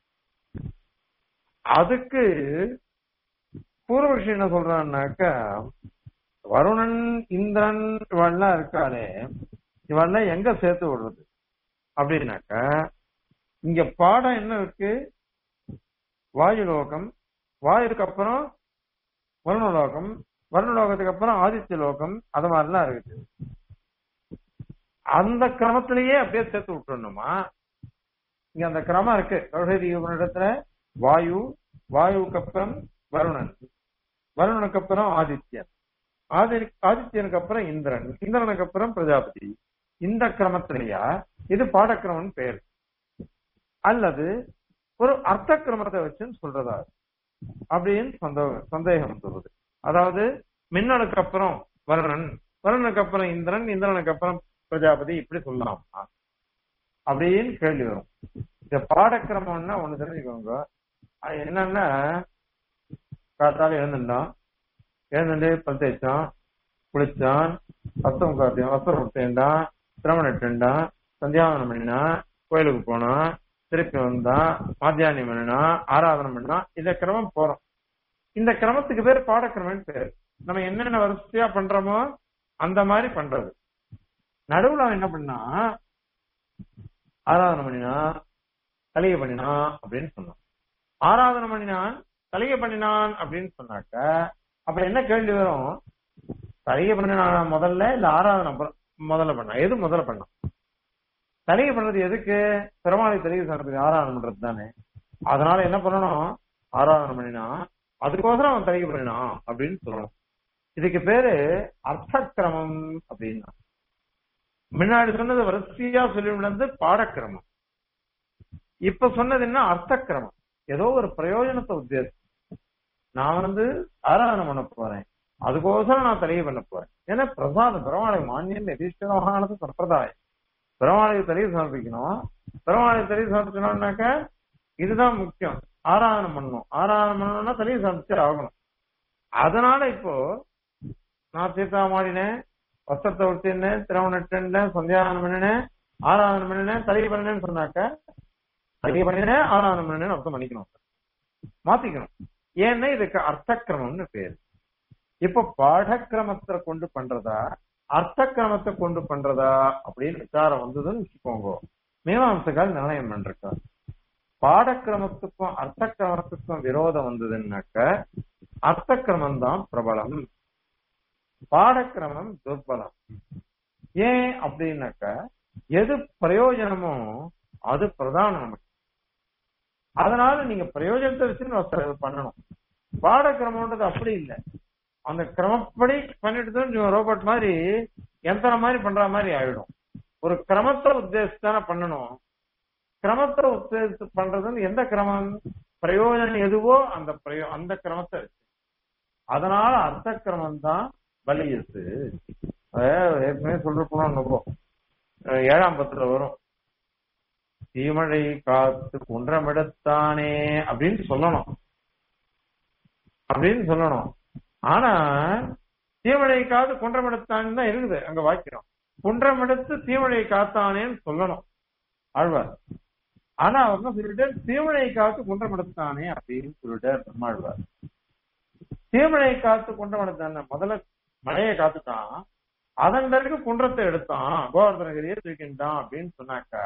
அதுக்கு பூர்வபக்ஷி என்ன சொல்றான்னாக்கா வருணன் இந்திரன் இவெல்லாம் இருக்காளே இவெல்லாம் எங்க சேர்த்து விடுறது அப்படின்னாக்கா இங்க பாடம் என்ன இருக்கு வாயு லோகம் வாயுக்கு அப்புறம் வருணலோகம் வருணலோகத்துக்கு அப்புறம் ஆதித்ய லோகம் அது மாதிரிலாம் இருக்குது அந்த கிரமத்திலேயே அப்படியே சேர்த்து விட்டுறணுமா இங்க அந்த கிரமம் இருக்கு கௌஷதி இடத்துல வாயு வாயுவுக்கு அப்புறம் வருணன் வருணனுக்கு அப்புறம் ஆதித்யன் ஆதி ஆதித்யனுக்கு அப்புறம் இந்திரன் இந்திரனுக்கு அப்புறம் பிரஜாபதி இந்த கிரமத்திலேயா இது பாடக்கிரமம் பேர் அல்லது ஒரு அர்த்த கிரமத்தை வச்சுன்னு சொல்றதா அப்படின்னு சந்தோ- சந்தேகம் சொல்றது அதாவது மின்னலுக்கு அப்புறம் வருணன் வருணனுக்கு அப்புறம் இந்திரன் இந்திரனுக்கு அப்புறம் பிரஜாபதி இப்படி சொல்லலாமா அப்படின்னு கேள்வி வரும் இந்த பாடக்கிரமம்னா ஒண்ணு தெரிஞ்சுக்கோங்க அது என்னன்னா காத்தால எழுந்துட்டான் எழுந்துட்டு பல் தேய்ச்சான் குளிச்சான் ரத்தம் காத்தியம் வஸ்திரம் விட்டேன்டான் திரமணிட்டான் சந்தியாவனம் பண்ணினான் கோயிலுக்கு போனான் திருப்பி வந்தா மாத்தியானியம் பண்ணினா ஆராதனம் பண்ணா இந்த கிரமம் போறோம் இந்த கிரமத்துக்கு பேர் பாடக்கிரமம் பேர் நம்ம என்னென்ன வரிசையா பண்றோமோ அந்த மாதிரி பண்றது நடுவுல அவன் என்ன பண்ணா ஆராதனை பண்ணினா தலிகை பண்ணினா அப்படின்னு சொன்னான் ஆராதனை பண்ணினான் தலிகை பண்ணினான் அப்படின்னு சொன்னாக்க அப்ப என்ன கேள்வி வரும் தலிகை பண்ணினானா முதல்ல இல்ல ஆராதனை அப்புறம் முதல்ல பண்ணா எது முதல்ல பண்ணான் தலிகை பண்றது எதுக்கு பெருமாளை தலிகை சாப்பிடுறது ஆராதனை பண்றது தானே அதனால என்ன பண்ணணும் ஆராதனை பண்ணினா அதுக்கோசரம் அவன் தலிகை பண்ணினான் அப்படின்னு சொல்லணும் இதுக்கு பேரு அர்த்தக்கிரமம் அப்படின்னா முன்னாடி சொன்னது வரிசையா சொல்லி விழுந்து பாடக்கிரமம் இப்ப சொன்னது என்ன அர்த்தக்கிரமம் ஏதோ ஒரு பிரயோஜனத்தை உத்தேசம் நான் வந்து ஆராதனை பண்ண போறேன் அதுக்கோசரம் நான் தலையை பண்ண போறேன் ஏன்னா பிரசாத பெருமாளை மானியம் எதிஷ்டமானது சம்பிரதாயம் பெருமாளுக்கு தலையை சமர்ப்பிக்கணும் பெருமாளுக்கு தலையை சமர்ப்பிக்கணும்னாக்க இதுதான் முக்கியம் ஆராதனை பண்ணணும் ஆராதனை பண்ணணும்னா தலையை சமர்ப்பிச்சு ஆகணும் அதனால இப்போ நான் தீர்த்தா மாடினேன் வஸ்திரத்தை உடுத்தினேன் திருவண்ணட்டேன் சந்தியானம் பண்ணினேன் ஆராதனை பண்ணினேன் தலையை பண்ணினேன்னு சொன்னாக்க தலையை பண்ணினேன் ஆராதனை பண்ணினேன்னு அர்த்தம் பண்ணிக்கணும் மாத்திக்கணும் ஏன்னா இதுக்கு அர்த்தக்கிரமம்னு பேரு இப்ப பாடக்கிரமத்தை கொண்டு பண்றதா அர்த்தக்கிரமத்தை கொண்டு பண்றதா அப்படின்னு விசாரம் வந்ததுன்னு வச்சுக்கோங்க மீமாம்சகால் நிர்ணயம் பண்றார் பாடக்கிரமத்துக்கும் அர்த்தக்கிரமத்துக்கும் விரோதம் வந்ததுன்னாக்க அர்த்தக்கிரமம் தான் பிரபலம் பாடக்கிரமம் துர்பலம் ஏன் அப்படின்னாக்க எது பிரயோஜனமோ அது பிரதானம் நமக்கு அதனால நீங்க பிரயோஜனத்தை வச்சு பண்ணணும் பாடக்கிரமம்ன்றது அப்படி இல்லை அந்த கிரமப்படி பண்ணிட்டு ரோபோட் மாதிரி எந்திரம் மாதிரி பண்ற மாதிரி ஆயிடும் ஒரு கிரமத்தை உத்தேசித்தானே பண்ணணும் கிரமத்தை உத்தேசித்து பண்றது எந்த கிரமம் பிரயோஜனம் எதுவோ அந்த பிரயோ அந்த கிரமத்தை வச்சு அதனால அர்த்த கிரமம் தான் வலியுறுத்து ஏற்கனவே சொல்றப்போம் ஏழாம் பத்துல வரும் தீமழை காத்து குன்றமிடத்தானே அப்படின்னு சொல்லணும் அப்படின்னு சொல்லணும் ஆனா தீமழை காத்து குன்றமிடத்தானே தான் இருக்குது அங்க வாக்கியம் குன்றமிடத்து தீமழை காத்தானேன்னு சொல்லணும் ஆழ்வார் ஆனா அவர் என்ன சொல்லிட்டு தீமழை காத்து குன்றமிடத்தானே அப்படின்னு சொல்லிட்டார் நம்மாழ்வார் தீமழை காத்து குன்றமிடத்தானே முதல்ல மழையை காத்துட்டான் அதன் பிறகு குன்றத்தை எடுத்தான் கோவர்தனகிரியை தூக்கிட்டான் அப்படின்னு சொன்னாக்கா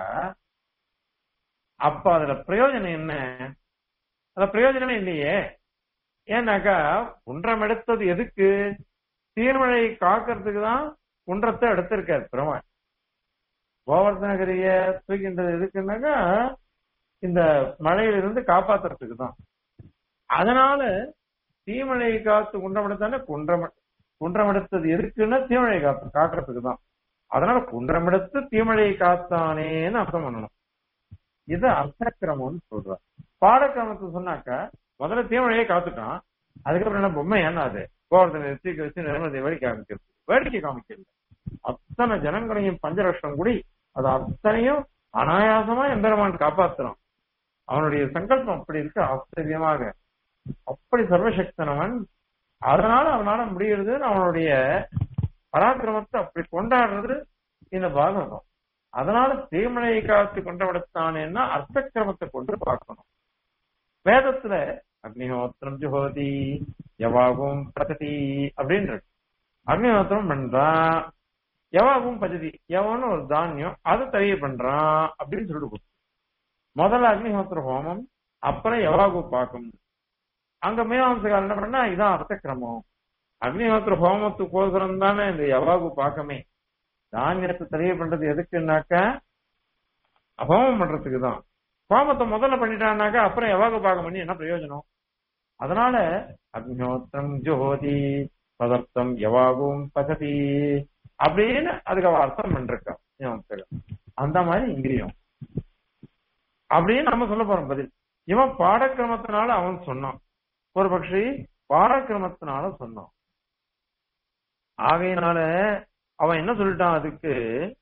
அப்ப அதுல பிரயோஜனம் என்ன அதுல பிரயோஜனமே இல்லையே ஏன்னாக்கா குன்றம் எடுத்தது எதுக்கு தீர்மழை காக்கிறதுக்கு தான் குன்றத்தை எடுத்திருக்காரு பெருமாள் கோவர்தனகிரிய தூக்கின்றது எதுக்குன்னாக்கா இந்த மழையிலிருந்து காப்பாத்துறதுக்கு தான் அதனால தீமழை காத்து குன்றமெடுத்தானே குன்றம் குன்றமெடுத்தது எதுக்குன்னா தீமழை காத்து காக்கிறதுக்கு தான் அதனால குன்றமெடுத்து தீமழை காத்தானேன்னு அர்த்தம் பண்ணணும் இது அர்த்தக்கிரமம்னு சொல்றார் பாடக்கிரமத்தை சொன்னாக்க முதல்ல தீமழையை காத்துட்டான் அதுக்கப்புறம் என்ன பொம்மை என்ன அது கோவர்தனை தூக்கி வச்சு நிர்மதி வேடிக்கை காமிக்கிறது வேடிக்கை காமிக்கிறது அத்தனை ஜனங்களையும் பஞ்சலட்சம் கூடி அது அத்தனையும் அனாயாசமா எம்பெருமான் காப்பாத்துறான் அவனுடைய சங்கல்பம் அப்படி இருக்கு ஆச்சரியமாக அப்படி சர்வசக்தனவன் அதனால அவனால முடியறதுன்னு அவனுடைய பராக்கிரமத்தை அப்படி கொண்டாடுறது இந்த பாகவதம் அதனால தீமழையை காத்து கொண்டவிடத்தானேன்னா அர்த்தக்கிரமத்தை கொண்டு பார்க்கணும் வேதத்துல அக்னிஹோத்திரம் ஜுஹோதி யவாகும் பததி அப்படின்னு இருக்கு அக்னிஹோத்திரம் பண்றான் யவாகும் பஜதி யவன்னு ஒரு தானியம் அதை தெரிய பண்றான் அப்படின்னு சொல்லிட்டு முதல்ல அக்னிஹோத்திர ஹோமம் அப்புறம் யவாகு பாக்கும் அங்க மீமாம்சகால் என்ன பண்ணா இதான் அர்த்தக்கிரமம் அக்னிஹோத்திர ஹோமத்துக்கோசரம் தானே இந்த யவாகு பாக்கமே தானியத்தை தெரிய பண்றது எதுக்குன்னாக்க ஹோமம் பண்றதுக்கு தான் ஹோமத்தை முதல்ல பண்ணிட்டான்னாக்கா அப்புறம் யவாகு பாகம் பண்ணி என்ன பிரயோஜனம் அதனால அக்னிஹோத்திரம் ஜோதி பதர்த்தம் யவாகும் பகதி அப்படின்னு அதுக்கு அவ அர்த்தம் பண்றான் அந்த மாதிரி இங்கிரியம் அப்படின்னு நம்ம சொல்ல போறோம் பதில் இவன் பாடக்கிரமத்தினால அவன் சொன்னான் ஒரு பட்சி பாடக்கிரமத்தினால சொன்னான் ஆகையினால அவன் என்ன சொல்லிட்டான் அதுக்கு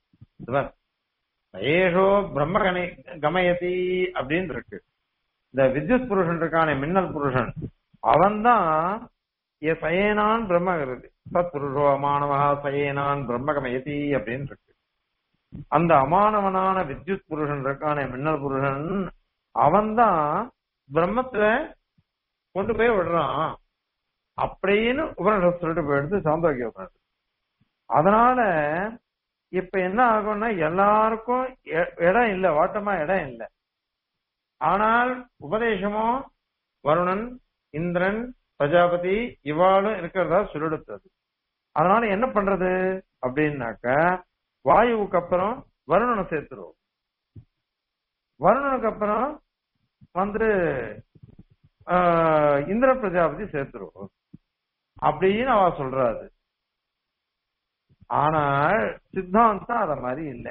ஏஷோ பிரம்ம கணை கமயதி அப்படின்னு இருக்கு இந்த வித்யுத் புருஷன் இருக்கானே மின்னல் புருஷன் அவன் தான் சயேனான் பிரம்மகிறது சத் புருஷோ அமானவா சயேனான் பிரம்மகமயதி அப்படின்னு இருக்கு அந்த அமானவனான வித்யுத் புருஷன் இருக்கானே மின்னல் புருஷன் அவன்தான் பிரம்மத்துல கொண்டு போய் விடுறான் அப்படின்னு உபனிஷத் சொல்லிட்டு போயிடுது சாந்தோக்கிய உபனிஷத் அதனால இப்ப என்ன ஆகும்னா எல்லாருக்கும் எ- இடம் இல்ல வாட்டமா இடம் இல்ல ஆனால் உபதேசமோ வருணன் இந்திரன் பிரஜாபதி இவாளும் இருக்கிறதா சொல்லிடுத்தது அதனால என்ன பண்றது அப்படின்னாக்க வாயுவுக்கு அப்புறம் வருணனை சேர்த்துருவோம் வருணனுக்கு அப்புறம் வந்து ஆஹ், இந்திர பிரஜாபதி சேர்த்துருவோம் அப்படின்னு அவ சொல்றாரு ஆனால் சித்தாந்தம் அத மாதிரி இல்லை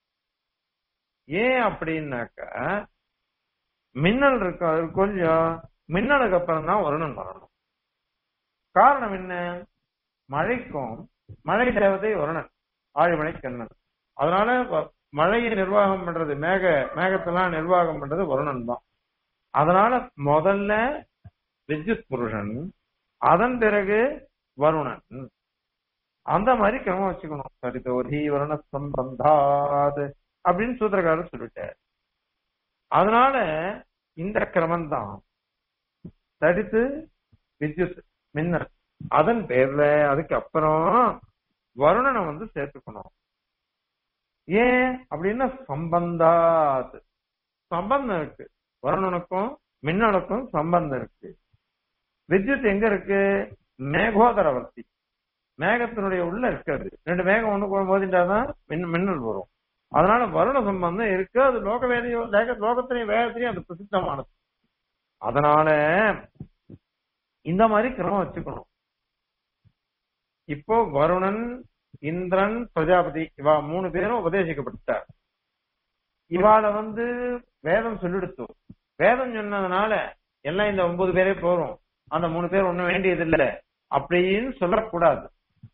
ஏன் அப்படின்னாக்க மின்னல் இருக்க கொஞ்சம் மின்னலுக்கு அப்புறம் தான் வருணன் வரணும் காரணம் என்ன மழைக்கும் மழை தேவதை வருணன் ஆழிமலை கண்ணன் அதனால வ- மழையை நிர்வாகம் பண்றது மேக மேகத்தெல்லாம் நிர்வாகம் பண்றது வருணன் தான் அதனால முதல்ல வித்யுத் புருஷன் அதன் பிறகு வருணன் அந்த மாதிரி கிரமம் வச்சுக்கணும் சரிதோதி வருண சம்பந்தாது அப்படின்னு சூத்திரக்காரர் சொல்லிட்டார் அதனால இந்த கிரமம் தான் தடித்து வித்யுத் மின்னல் அதன் பேர்ல அதுக்கு அப்புறம் வருணனை வந்து சேர்த்துக்கணும் ஏன் அப்படின்னா சம்பந்தாத் சம்பந்தம் இருக்கு வருணனுக்கும் மின்னலுக்கும் சம்பந்தம் இருக்கு வித்யுத் எங்க இருக்கு மேகோதரவர்த்தி மேகத்தினுடைய உள்ள இருக்காது ரெண்டு மேகம் ஒண்ணு மோதிட்டாதான் மின் மின்னல் வரும் அதனால வருண சம்பந்தம் இருக்கு அது லோக வேதையோ லேக லோகத்திலையும் வேகத்திலையும் அது பிரசித்தமானது அதனால இந்த மாதிரி கிரமம் வச்சுக்கணும் இப்போ வருணன் இந்திரன் பிரஜாபதி இவா மூணு பேரும் உபதேசிக்கப்பட்டார் இவாள வந்து வேதம் சொல்லிடுத்து வேதம் சொன்னதுனால எல்லாம் இந்த ஒன்பது பேரே போறோம் அந்த மூணு பேர் ஒண்ணும் வேண்டியது இல்ல அப்படின்னு சொல்லக்கூடாது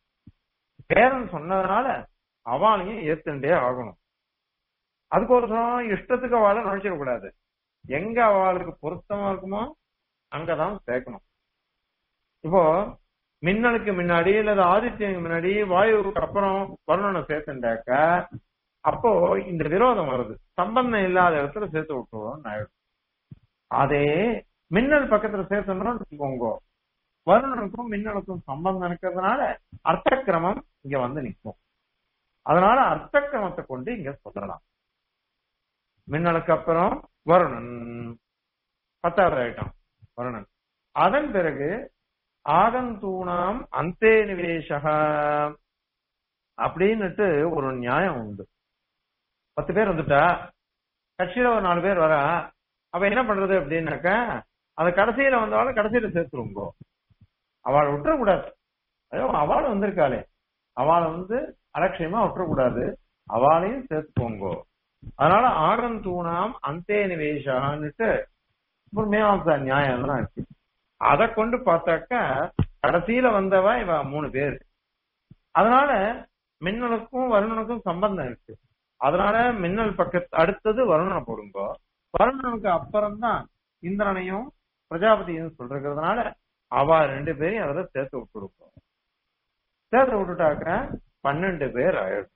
வேதம் சொன்னதுனால அவளையும் ஏத்துண்டே ஆகணும் அதுக்கோசரம் இஷ்டத்துக்கு அவளை நுழைச்சிடக்கூடாது எங்க அவளுக்கு பொருத்தமா இருக்குமோ அங்கதான் சேர்க்கணும் இப்போ மின்னலுக்கு முன்னாடி அல்லது ஆதித்யனுக்கு முன்னாடி வாயுவுக்கு அப்புறம் வருணனை சேர்த்துட்டாக்க அப்போ இந்த விரோதம் வருது சம்பந்தம் இல்லாத இடத்துல சேர்த்து விட்டுருவோம் ஆயிடும் அதே மின்னல் பக்கத்துல சேர்த்தோம்னா வச்சுக்கோங்க வருணனுக்கும் மின்னலுக்கும் சம்பந்தம் இருக்கிறதுனால அர்த்த கிரமம் இங்க வந்து நிற்கும் அதனால அர்த்த கிரமத்தை கொண்டு இங்க சொல்லலாம் மின்னலுக்கு அப்புறம் வருணன் பத்தாவது ஐட்டம் வருணன் அதன் பிறகு ஆகந்தூணாம் அந்தே நிவேசக அப்படின்னுட்டு ஒரு நியாயம் உண்டு பத்து பேர் வந்துட்டா கட்சியில ஒரு நாலு பேர் வரா அப்ப என்ன பண்றது அப்படின்னாக்க அது கடைசியில வந்தவாள் கடைசியில சேர்த்துருங்கோ அவளை விட்டுறக்கூடாது ஐயோ அவளும் வந்திருக்காளே அவளை வந்து அலட்சியமா விட்டுறக்கூடாது அவளையும் சேர்த்துக்கோங்கோ அதனால ஆகந்தூணாம் அந்தே நிவேசான்னுட்டு ஒரு மீமாசா நியாயம் எல்லாம் இருக்கு அதை கொண்டு பார்த்தாக்கா கடைசியில வந்தவா இவ மூணு பேர் அதனால மின்னலுக்கும் வருணனுக்கும் சம்பந்தம் இருக்கு அதனால மின்னல் பக்கத்து அடுத்தது வருணனை போடுங்க வருணனுக்கு அப்புறம் தான் இந்திரனையும் பிரஜாபதியும் சொல்றதுனால அவ ரெண்டு பேரையும் அதுல சேர்த்து விட்டுருக்கோம் சேர்த்து விட்டுட்டாக்க பன்னெண்டு பேர் ஆயிடும்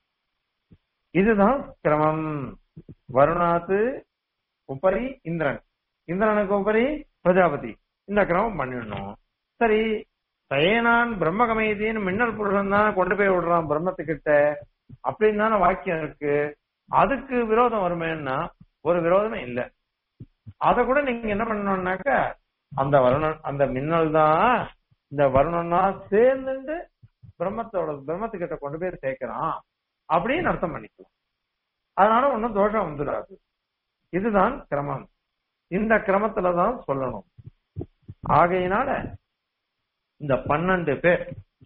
இதுதான் கிரமம் வருணாத்து உபரி இந்திரன் இந்திரனுக்கு உபரி பிரஜாபதி இந்த கிரமம் பண்ணிடணும் சரி சயனான் பிரம்மகமயத்தின்னு மின்னல் புருஷன் தான் கொண்டு போய் விடுறான் பிரம்மத்துக்கிட்ட அப்படின்னு தானே வாக்கியம் இருக்கு அதுக்கு விரோதம் வருமேன்னா ஒரு விரோதமே இல்ல அத கூட நீங்க என்ன பண்ணணும்னாக்க அந்த வருணன் அந்த மின்னல் தான் இந்த வருணனா சேர்ந்துட்டு பிரம்மத்தோட பிரம்மத்துக்கிட்ட கொண்டு போய் சேர்க்கிறான் அப்படின்னு அர்த்தம் பண்ணிக்கலாம் அதனால ஒன்னும் தோஷம் வந்துடாது இதுதான் கிரமம் இந்த கிரமத்துல தான் சொல்லணும் ஆகையினால இந்த பன்னெண்டு பேர்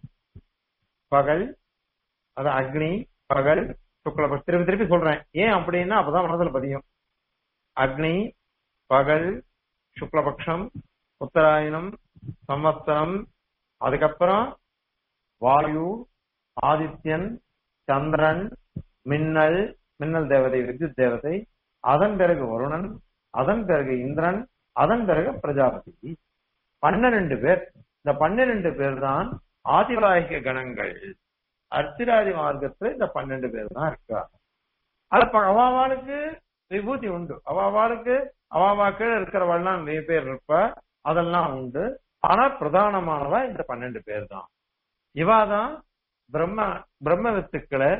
பகல் அது அக்னி பகல் சுக்ல திருப்பி திருப்பி சொல்றேன் ஏன் அப்படின்னா அப்பதான் மனசுல பதியும் அக்னி பகல் சுக்லபக்ஷம் உத்தராயணம் சம்வத்சரம் அதுக்கப்புறம் வாயு ஆதித்யன் சந்திரன் மின்னல் மின்னல் தேவதை வித்யுத் தேவதை அதன் பிறகு வருணன் அதன் பிறகு இந்திரன் அதன் பிறகு பிரஜாபதி பன்னிரண்டு பேர் இந்த பன்னிரண்டு பேர் தான் ஆதிவாகிக கணங்கள் அர்த்திராதி மார்க்கத்துல இந்த பன்னெண்டு பேர் தான் இருக்காங்க அது அவாவாளுக்கு விபூதி உண்டு அவாவாளுக்கு அவாவா கீழே இருக்கிறவள்லாம் நிறைய பேர் இருப்ப அதெல்லாம் உண்டு ஆனா பிரதானமானவ இந்த பன்னெண்டு பேர் தான் இவாதான் பிரம்ம பிரம்ம வித்துக்களை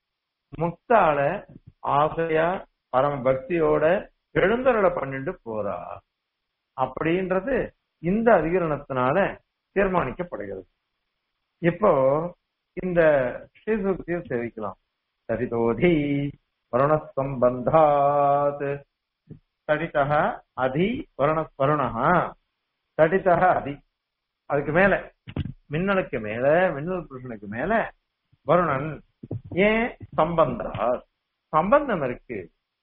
முக்தால ஆசையா பரம பக்தியோட எழுந்தருளை பண்ணிட்டு போறா அப்படின்றது இந்த அதிகரணத்தினால தீர்மானிக்கப்படுகிறது இப்போ இந்த ஸ்ரீசுக்தியை சேவிக்கலாம் சரிதோதி வருண சம்பந்தாத் தடித்தக அதி வருண வருணஹ தடித்தக அதி அதுக்கு மேல மின்னலுக்கு மேல மின்னல் புருஷனுக்கு மேல வருணன் ஏன் சம்பந்தா சம்பந்தம் இருக்கு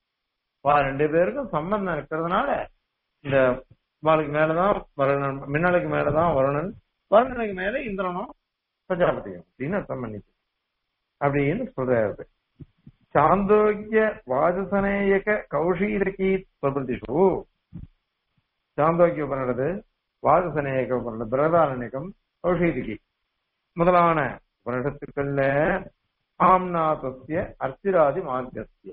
வா ரெண்டு பேருக்கும் சம்பந்தம் இருக்கிறதுனால இந்த வாளுக்கு மேலதான் வருணன் மின்னலுக்கு மேலதான் வருணன் வருணனுக்கு மேல இந்திரனும் பிரஜாபதியும் அப்படின்னு அர்த்தம் பண்ணிச்சு அப்படின்னு சொல்றாரு சாந்தோக்கிய வாஜசனேயக கௌஷீரகி பிரபதிஷு சாந்தோக்கிய உபநிடது வாஜசனேயக உபநிடது பிரதாரணிகம் கௌஷீரிகி முதலான உபநிடத்துக்கள்ல ஆம்நாதஸ்ய அர்ச்சிராதி மார்க்கஸ்ய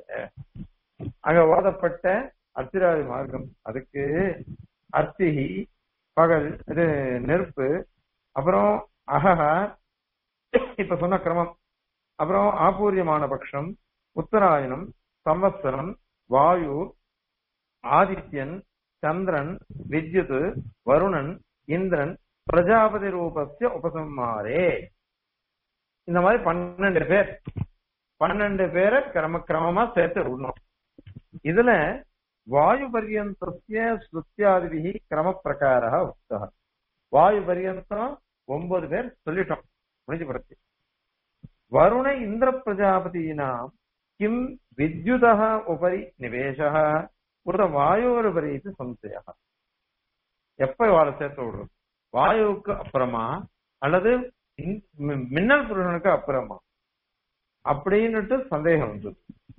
அங்க ஓதப்பட்ட அர்ச்சிராதி மார்க்கம் அதுக்கு அர்த்திகி பகல் இது நெருப்பு அப்புறம் அகஹ இப்ப சொன்ன கிரமம் அப்புறம் ஆபூரியமான பட்சம் உத்தராயணம் சம்வத்சரம் வாயு ஆதித்யன் சந்திரன் வித்யுத் வருணன் இந்திரன் பிரஜாபதி ரூபஸ்ய உபசம்மாரே இந்த மாதிரி பன்னெண்டு பேர் பன்னெண்டு பேரை கிரம கிரமமா சேர்த்து விடணும் இதுல வாயு பர்யந்தஸ்ய ஸ்ருத்தியாதிபிகி கிரம பிரகார உக்தா வாயு பர்யந்தம் ஒன்பது பேர் சொல்லிட்டோம் முடிஞ்சு படுத்தி வருண இந்திர பிரஜாபதினாம் கிம் வித்யுத உபரி நிவேச உத வாயோருபரி இது சம்சய எப்ப வாழை சேர்த்து விடுறது வாயுவுக்கு அப்புறமா அல்லது மின்னல் புருஷனுக்கு அப்புறமா அப்படின்னுட்டு சந்தேகம் வந்தது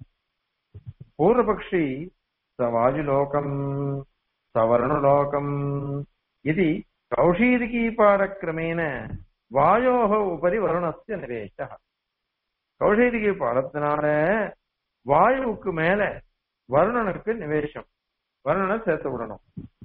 பூர்வபக்ஷி ச வாயுலோகம் சவர்ணலோகம் இது கௌஷீதிகி பாடக்கிரமேன வாயோக உபரி வருணஸ்ய நிவேச கௌஷீதிகி பாடத்தினால வாயுவுக்கு மேல வருணனுக்கு நிவேசம் வருணனை சேர்த்து விடணும்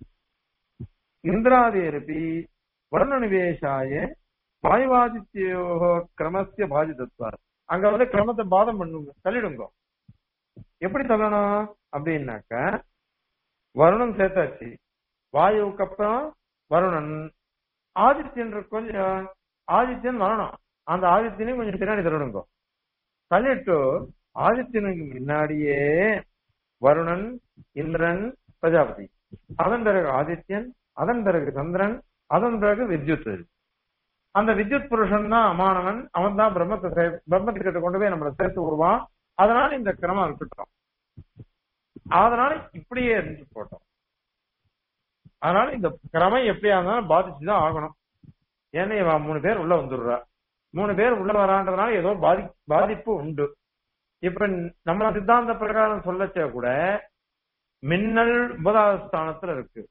இந்திராதேரபி வருண நிவேசாய வாயுவாதித்யோக கிரமஸ்ய பாதிதத்வார் அங்க வந்து கிரமத்தை பாதம் பண்ணுங்க தள்ளிடுங்க எப்படி தள்ளணும் அப்படின்னாக்க வருணன் சேர்த்தாச்சு வாயுவுக்கு அப்புறம் வருணன் ஆதித்யன் கொஞ்சம் ஆதித்யன் வரணும் அந்த ஆதித்யனையும் கொஞ்சம் பின்னாடி தள்ளணுங்க தள்ளிட்டு ஆதித்யனுக்கு முன்னாடியே வருணன் இந்திரன் பிரஜாபதி அதன் பிறகு ஆதித்யன் அதன் பிறகு சந்திரன் அதன் பிறகு வித்யுத் அந்த வித்யுத் புருஷன் தான் அமானவன் அவன் தான் பிரம்மத்தை பிரம்மத்துக்கிட்ட கொண்டு போய் நம்மளை சேர்த்து விடுவான் அதனால இந்த கிரமம் இருக்கட்டும் அதனால இப்படியே இருந்து போட்டோம் அதனால இந்த கிரமம் எப்படியா இருந்தாலும் பாதிச்சுதான் ஆகணும் ஏன்னா இவன் மூணு பேர் உள்ள வந்துடுறா மூணு பேர் உள்ள வரான்றதுனால ஏதோ பாதி பாதிப்பு உண்டு இப்ப நம்ம சித்தாந்த பிரகாரம் சொல்லச்ச கூட மின்னல் ஒன்பதாவது ஸ்தானத்துல இருக்கு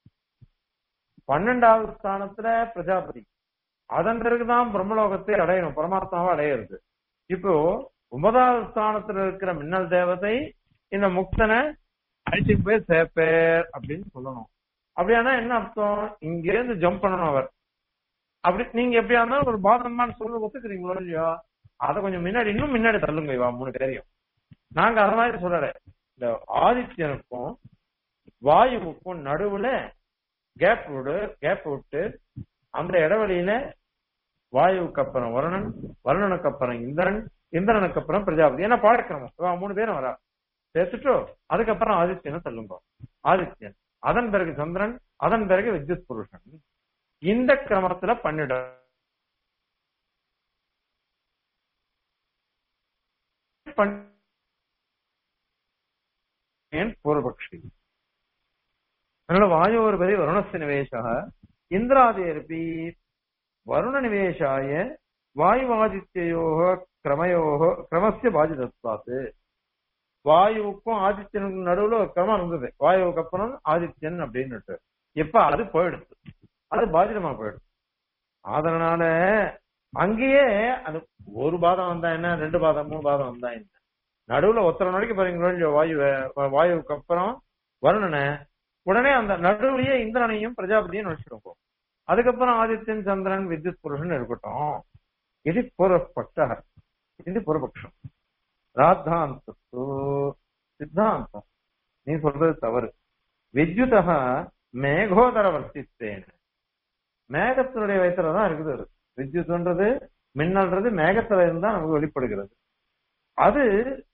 பன்னெண்டாவது ஸ்தானத்துல பிரஜாபதி அதன் பிறகுதான் பிரம்மலோகத்தை அடையணும் பரமாத்மாவை அடையிறது இப்போ ஒன்பதாவது ஸ்தானத்துல இருக்கிற மின்னல் தேவதை இந்த முக்தனை அழிச்சு போய் சேர்ப்பேர் அப்படின்னு சொல்லணும் அப்படியானா என்ன அர்த்தம் இங்க இருந்து ஜம்ப் பண்ணணும் அவர் அப்படி நீங்க எப்படியா இருந்தாலும் ஒரு பாதமான்னு சொல்ல ஒத்துக்கிறீங்களோ இல்லையோ அதை கொஞ்சம் முன்னாடி இன்னும் முன்னாடி தள்ளுங்க இவா மூணு பேரையும் நாங்க அத மாதிரி சொல்லல இந்த ஆதித்யனுக்கும் வாயுவுக்கும் நடுவுல கேப் விடு கேப் விட்டு அந்த இடைவெளியில வாயுவுக்கு அப்புறம் வருணன் வருணனுக்கு அப்புறம் இந்திரன் இந்திரனுக்கு அப்புறம் பிரஜாபதி ஏன்னா பாடக்கிரமம் மூணு பேரும் வரா சேர்த்துட்டு அதுக்கப்புறம் ஆதித்யனை தள்ளுங்க ஆதித்யன் அதன் பிறகு சந்திரன் அதன் பிறகு வித்யுத் புருஷன் இந்த கிரமத்துல பண்ணிட பூர்வபக்ஷி அதனால வாயோர் பதி வருணஸ்ய நிவேச இந்திராதேர்பி வருண நிவேசாய வாயுவாதித்யோக கிரமயோக கிரமஸ்ய பாதிதத்வாத்து வாயுவுக்கும் ஆதித்யனுக்கும் நடுவுல ஒரு கிரமம் இருந்தது வாயுவுக்கு அப்புறம் ஆதித்யன் அப்படின்னுட்டு இப்ப அது போயிடுது அது பாதிதமா போயிடுது அதனால அங்கேயே அது ஒரு பாதம் வந்தா என்ன ரெண்டு பாதம் மூணு பாதம் வந்தா என்ன நடுவுல ஒத்தரை நாளைக்கு பாருங்களோ இல்லையோ வாயு வாயுவுக்கு அப்புறம் வருணனை உடனே அந்த நடுவுலயே இந்திரனையும் பிரஜாபதியும் நினைச்சிருக்கோம் அதுக்கப்புறம் ஆதித்யன் சந்திரன் வித்யுத் புருஷன் இருக்கட்டும் இது பூர்வபக்ஷ இது பூர்வபக்ஷம் ராத்தாந்தத்து சித்தாந்தம் நீ சொல்றது தவறு வித்யுதக மேகோதர வர்த்தித்தேன் மேகத்தினுடைய வயசுல தான் இருக்குது அது. வித்யுத்ன்றது மின்னல்ன்றது மேகத்துல இருந்தா நமக்கு வெளிப்படுகிறது அது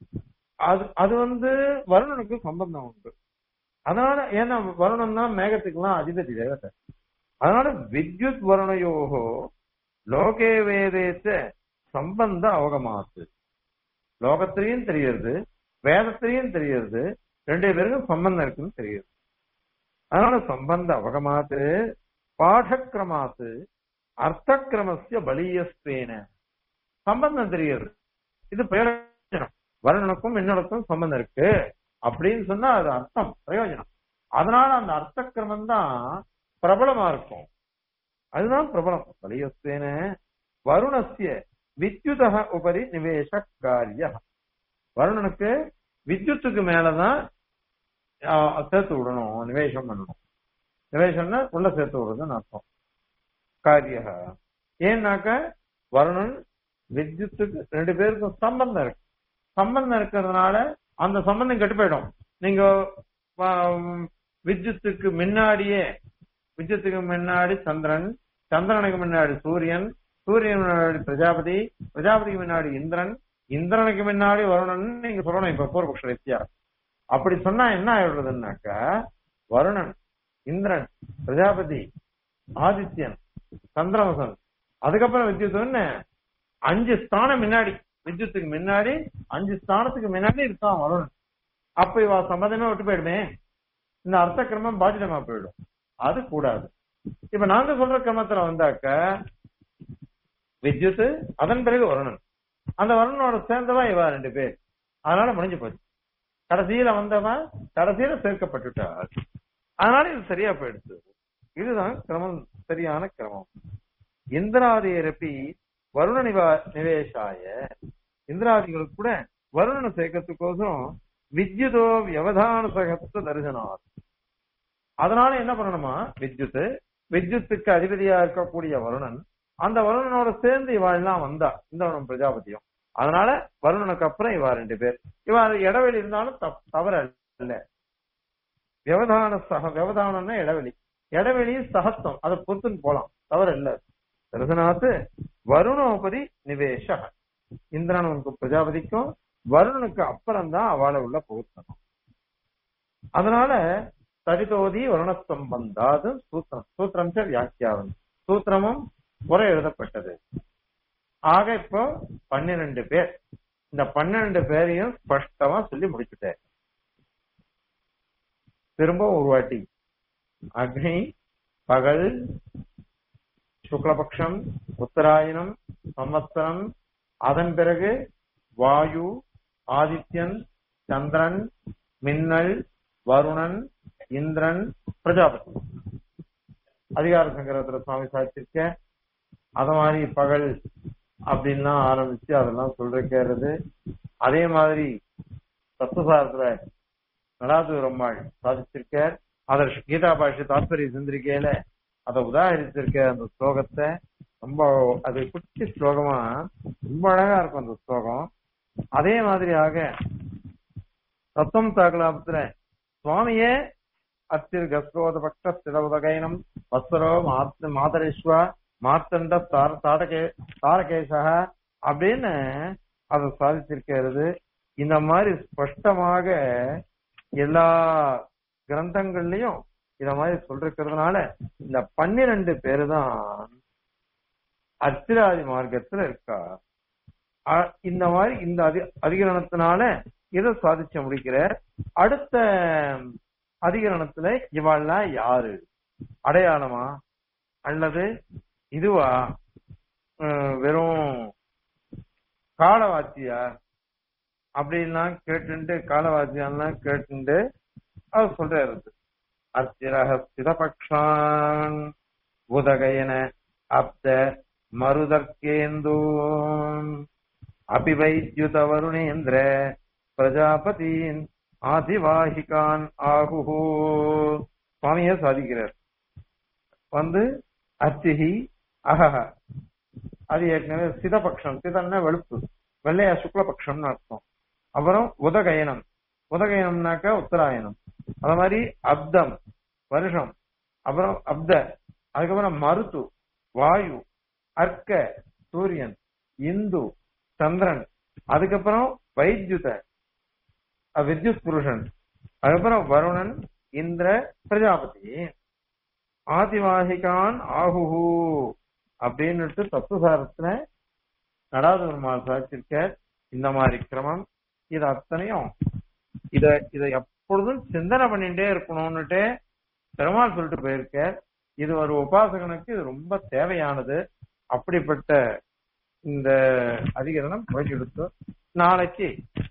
அது அது வந்து வருணனுக்கு சம்பந்தம் உண்டு அதனால ஏன்னா வருணன் தான் மேகத்துக்கெல்லாம் அதிபதி தேவதை அதனால வித்யுத் வருணயோகோ லோகே வேதேச்ச சம்பந்த அவகமாத்து லோகத்திலையும் தெரியுது வேதத்திலையும் தெரியுது ரெண்டு பேருக்கும் சம்பந்தம் இருக்குன்னு தெரியுது அதனால சம்பந்த அவகமாத்து பாடக்கிரமாத்து அர்த்தக்கிரமஸ்ய பலியஸ்தேன சம்பந்தம் தெரியுது இது பிரயோஜனம் வருணனுக்கும் மின்னலுக்கும் சம்பந்தம் இருக்கு அப்படின்னு சொன்னா அது அர்த்தம் பிரயோஜனம் அதனால அந்த அர்த்த கிரமம் தான் பிரபலமா இருக்கும் அதுதான் பிரபலம் பலியஸ்தேன வருணஸ்ய வித்யுதக உபரி நிவேச காரிய வருணனுக்கு வித்யுத்துக்கு மேலதான் ஆஹ், சேர்த்து விடணும் நிவேசம் பண்ணணும் நிவேசம்னா உள்ள சேர்த்து விடுறதுன்னு அர்த்தம் காரிய ஏன்னாக்க வருணன் வித்யுத்துக்கு ரெண்டு பேருக்கும் சம்பந்தம் இருக்கு சம்பந்தம் இருக்கிறதுனால அந்த சம்பந்தம் கெட்டு போயிடும் நீங்க ஆஹ், வித்யுத்துக்கு முன்னாடியே வித்யுத்துக்கு முன்னாடி சந்திரன் சந்திரனுக்கு முன்னாடி சூரியன் சூரியன் முன்னாடி பிரஜாபதி பிரஜாபதிக்கு முன்னாடி இந்திரன் இந்திரனுக்கு முன்னாடி வருணன் நீங்க சொல்லணும் இப்ப பூர்வபக்ஷ வித்தியா அப்படி சொன்னா என்ன ஆயிடுறதுன்னாக்கா வருணன் இந்திரன் பிரஜாபதி ஆதித்யன் சந்திரவசன் அதுக்கப்புறம் வித்யுத்துன்னு அஞ்சு ஸ்தானம் முன்னாடி வித்யுத்துக்கு முன்னாடி அஞ்சு ஸ்தானத்துக்கு முன்னாடி இருக்கான் வருணன் அப்ப இவ சம்மதமே விட்டு போயிடுமே இந்த அர்த்த கிரமம் பாதிதமா போயிடும் அது கூடாது இப்ப நாங்க சொல்ற கிரமத்துல வந்தாக்க வித்யுத் அதன் பிறகு வருணன் அந்த வருணனோட சேர்ந்தவா இவா ரெண்டு பேர் அதனால முடிஞ்சு போச்சு கடைசியில வந்தவன் கடைசியில சேர்க்கப்பட்டுட்டார் அதனால இது சரியா போயிடுச்சு இதுதான் கிரமம் சரியான கிரமம் இந்திராதியரப்பி வருண நிவா நிவேசாய இந்திராதிகளுக்கு கூட வருணனை சேர்க்கறதுக்கோசரம் வித்யுதோ வியவதான சகத்த தரிசனார் அதனால என்ன பண்ணணுமா வித்யுத் வித்யுத்துக்கு அதிபதியா இருக்கக்கூடிய வருணன் அந்த வருணனோட சேர்ந்து இவா எல்லாம் வந்தா இந்திரனும் பிரஜாபதியும் அதனால வருணனுக்கு அப்புறம் இவா ரெண்டு பேர் இவா இடைவெளி இருந்தாலும் தப்- தவறு அல்ல வியவதான சக வியவதானம்னா இடைவெளி இடைவெளி சகத்துவம் அதை பொறுத்துன்னு போலாம் தவறு இல்ல தரிசனாத்து வருணோபதி நிவேஷ இந்திரனுக்கு பிரஜாபதிக்கும் வருணனுக்கு அப்புறம் தான் அவளை உள்ள புகுத்தணும் அதனால தரிதோதி வருண சம்பந்தாது சூத்திரம் சூத்திரம் ச வியாக்கியானம் சூத்திரமும் உரை எழுதப்பட்டது ஆக இப்போ பன்னிரண்டு பேர் இந்த பன்னிரண்டு பேரையும் ஸ்பஷ்டமா சொல்லி முடிச்சுட்டேன் திரும்ப ஒரு வாட்டி அக்னி பகல் சுக்லபக்ஷம் உத்தராயணம் சம்வத்சரம் அதன் பிறகு வாயு ஆதித்யன் சந்திரன் மின்னல் வருணன் இந்திரன் பிரஜாபதி அதிகார சங்கரத்துல சுவாமி சாதிச்சிருக்க அத மாதிரி பகல் அப்படின்லாம் ஆரம்பிச்சு அதெல்லாம் சொல்றது அதே மாதிரி தத்துவசாரத்துல நடாதுரம்மாள் சாதிச்சிருக்கார் அதர் கீதா பாஷை தாத்பரிய சிந்திரிக்கையில அதை உதாகரிச்சிருக்க அந்த ஸ்லோகத்தை ரொம்ப அது குட்டி ஸ்லோகமா ரொம்ப அழகா இருக்கும் அந்த ஸ்லோகம் அதே மாதிரியாக தத்துவம் தாக்கலாபத்துல சுவாமியே அத்திர் கஸ்ரோத பக்த ஸ்திரவுதகைனம் வஸ்தரோ மாத்த மாதரேஸ்வா மார்த்தண்ட தார தாடகே தாரகேசக அப்படின்னு அதை சாதிச்சிருக்கிறது இந்த மாதிரி ஸ்பஷ்டமாக எல்லா கிரந்தங்கள்லயும் இத மாதிரி சொல்லிருக்கிறதுனால இந்த பன்னிரண்டு பேரு தான் அத்திராதி மார்க்கத்துல இருக்கா அ- இந்த மாதிரி இந்த அதி அதிகரணத்தினால இதை சாதிச்ச முடிக்கிற அடுத்த அதிகரணத்துல இவாள்லாம் யாரு அடையாளமா அல்லது இதுவா அஹ் வெறும் காலவாத்தியா அப்படின்லாம் கேட்டுண்டு காலவாத்தியான்லாம் கேட்டுண்டு அவர் சொல்றாரு அர்ச்சிரக ஸ்திதபக்ஷான் உதகயன அப்த மருதர்க்கேந்து அபிவைத்யுத வருணேந்திர பிரஜாபதீன் ஆதிவாஹிகான் ஆகுஹு சுவாமியே சாதிக்கிறார் வந்து அர்த்திகி அகஹ அது ஏற்கனவே சிதபக்ஷம் சிதன்னா வெளுப்பு வெள்ளையா சுக்லபக்ஷம்னு அர்த்தம் அப்புறம் உதகயனம் உதகயனம்னாக்கா உத்தராயணம் அது மாதிரி அப்தம் வருஷம் அப்புறம் அப்த அதுக்கப்புறம் மருத்து வாயு அர்க்க சூரியன் இந்து சந்திரன் அதுக்கப்புறம் வைத்யுத அஹ் வித்யுத் புருஷன் அதுக்கப்புறம் வருணன் இந்திர பிரஜாபதி ஆதிவாகிகான் ஆகுஹு அப்படின்னுட்டு தத்துவசாரத்துல நடாத பெருமாள் சாதிச்சிருக்க இந்த மாதிரி கிரமம் இது அத்தனையும் இத இத எப்பொழுதும் சிந்தனை பண்ணிட்டே இருக்கணும்னுட்டு பெருமாள் சொல்லிட்டு போயிருக்க இது ஒரு உபாசகனுக்கு இது ரொம்ப தேவையானது அப்படிப்பட்ட இந்த அதிகரணம் போயிட்டு நாளைக்கு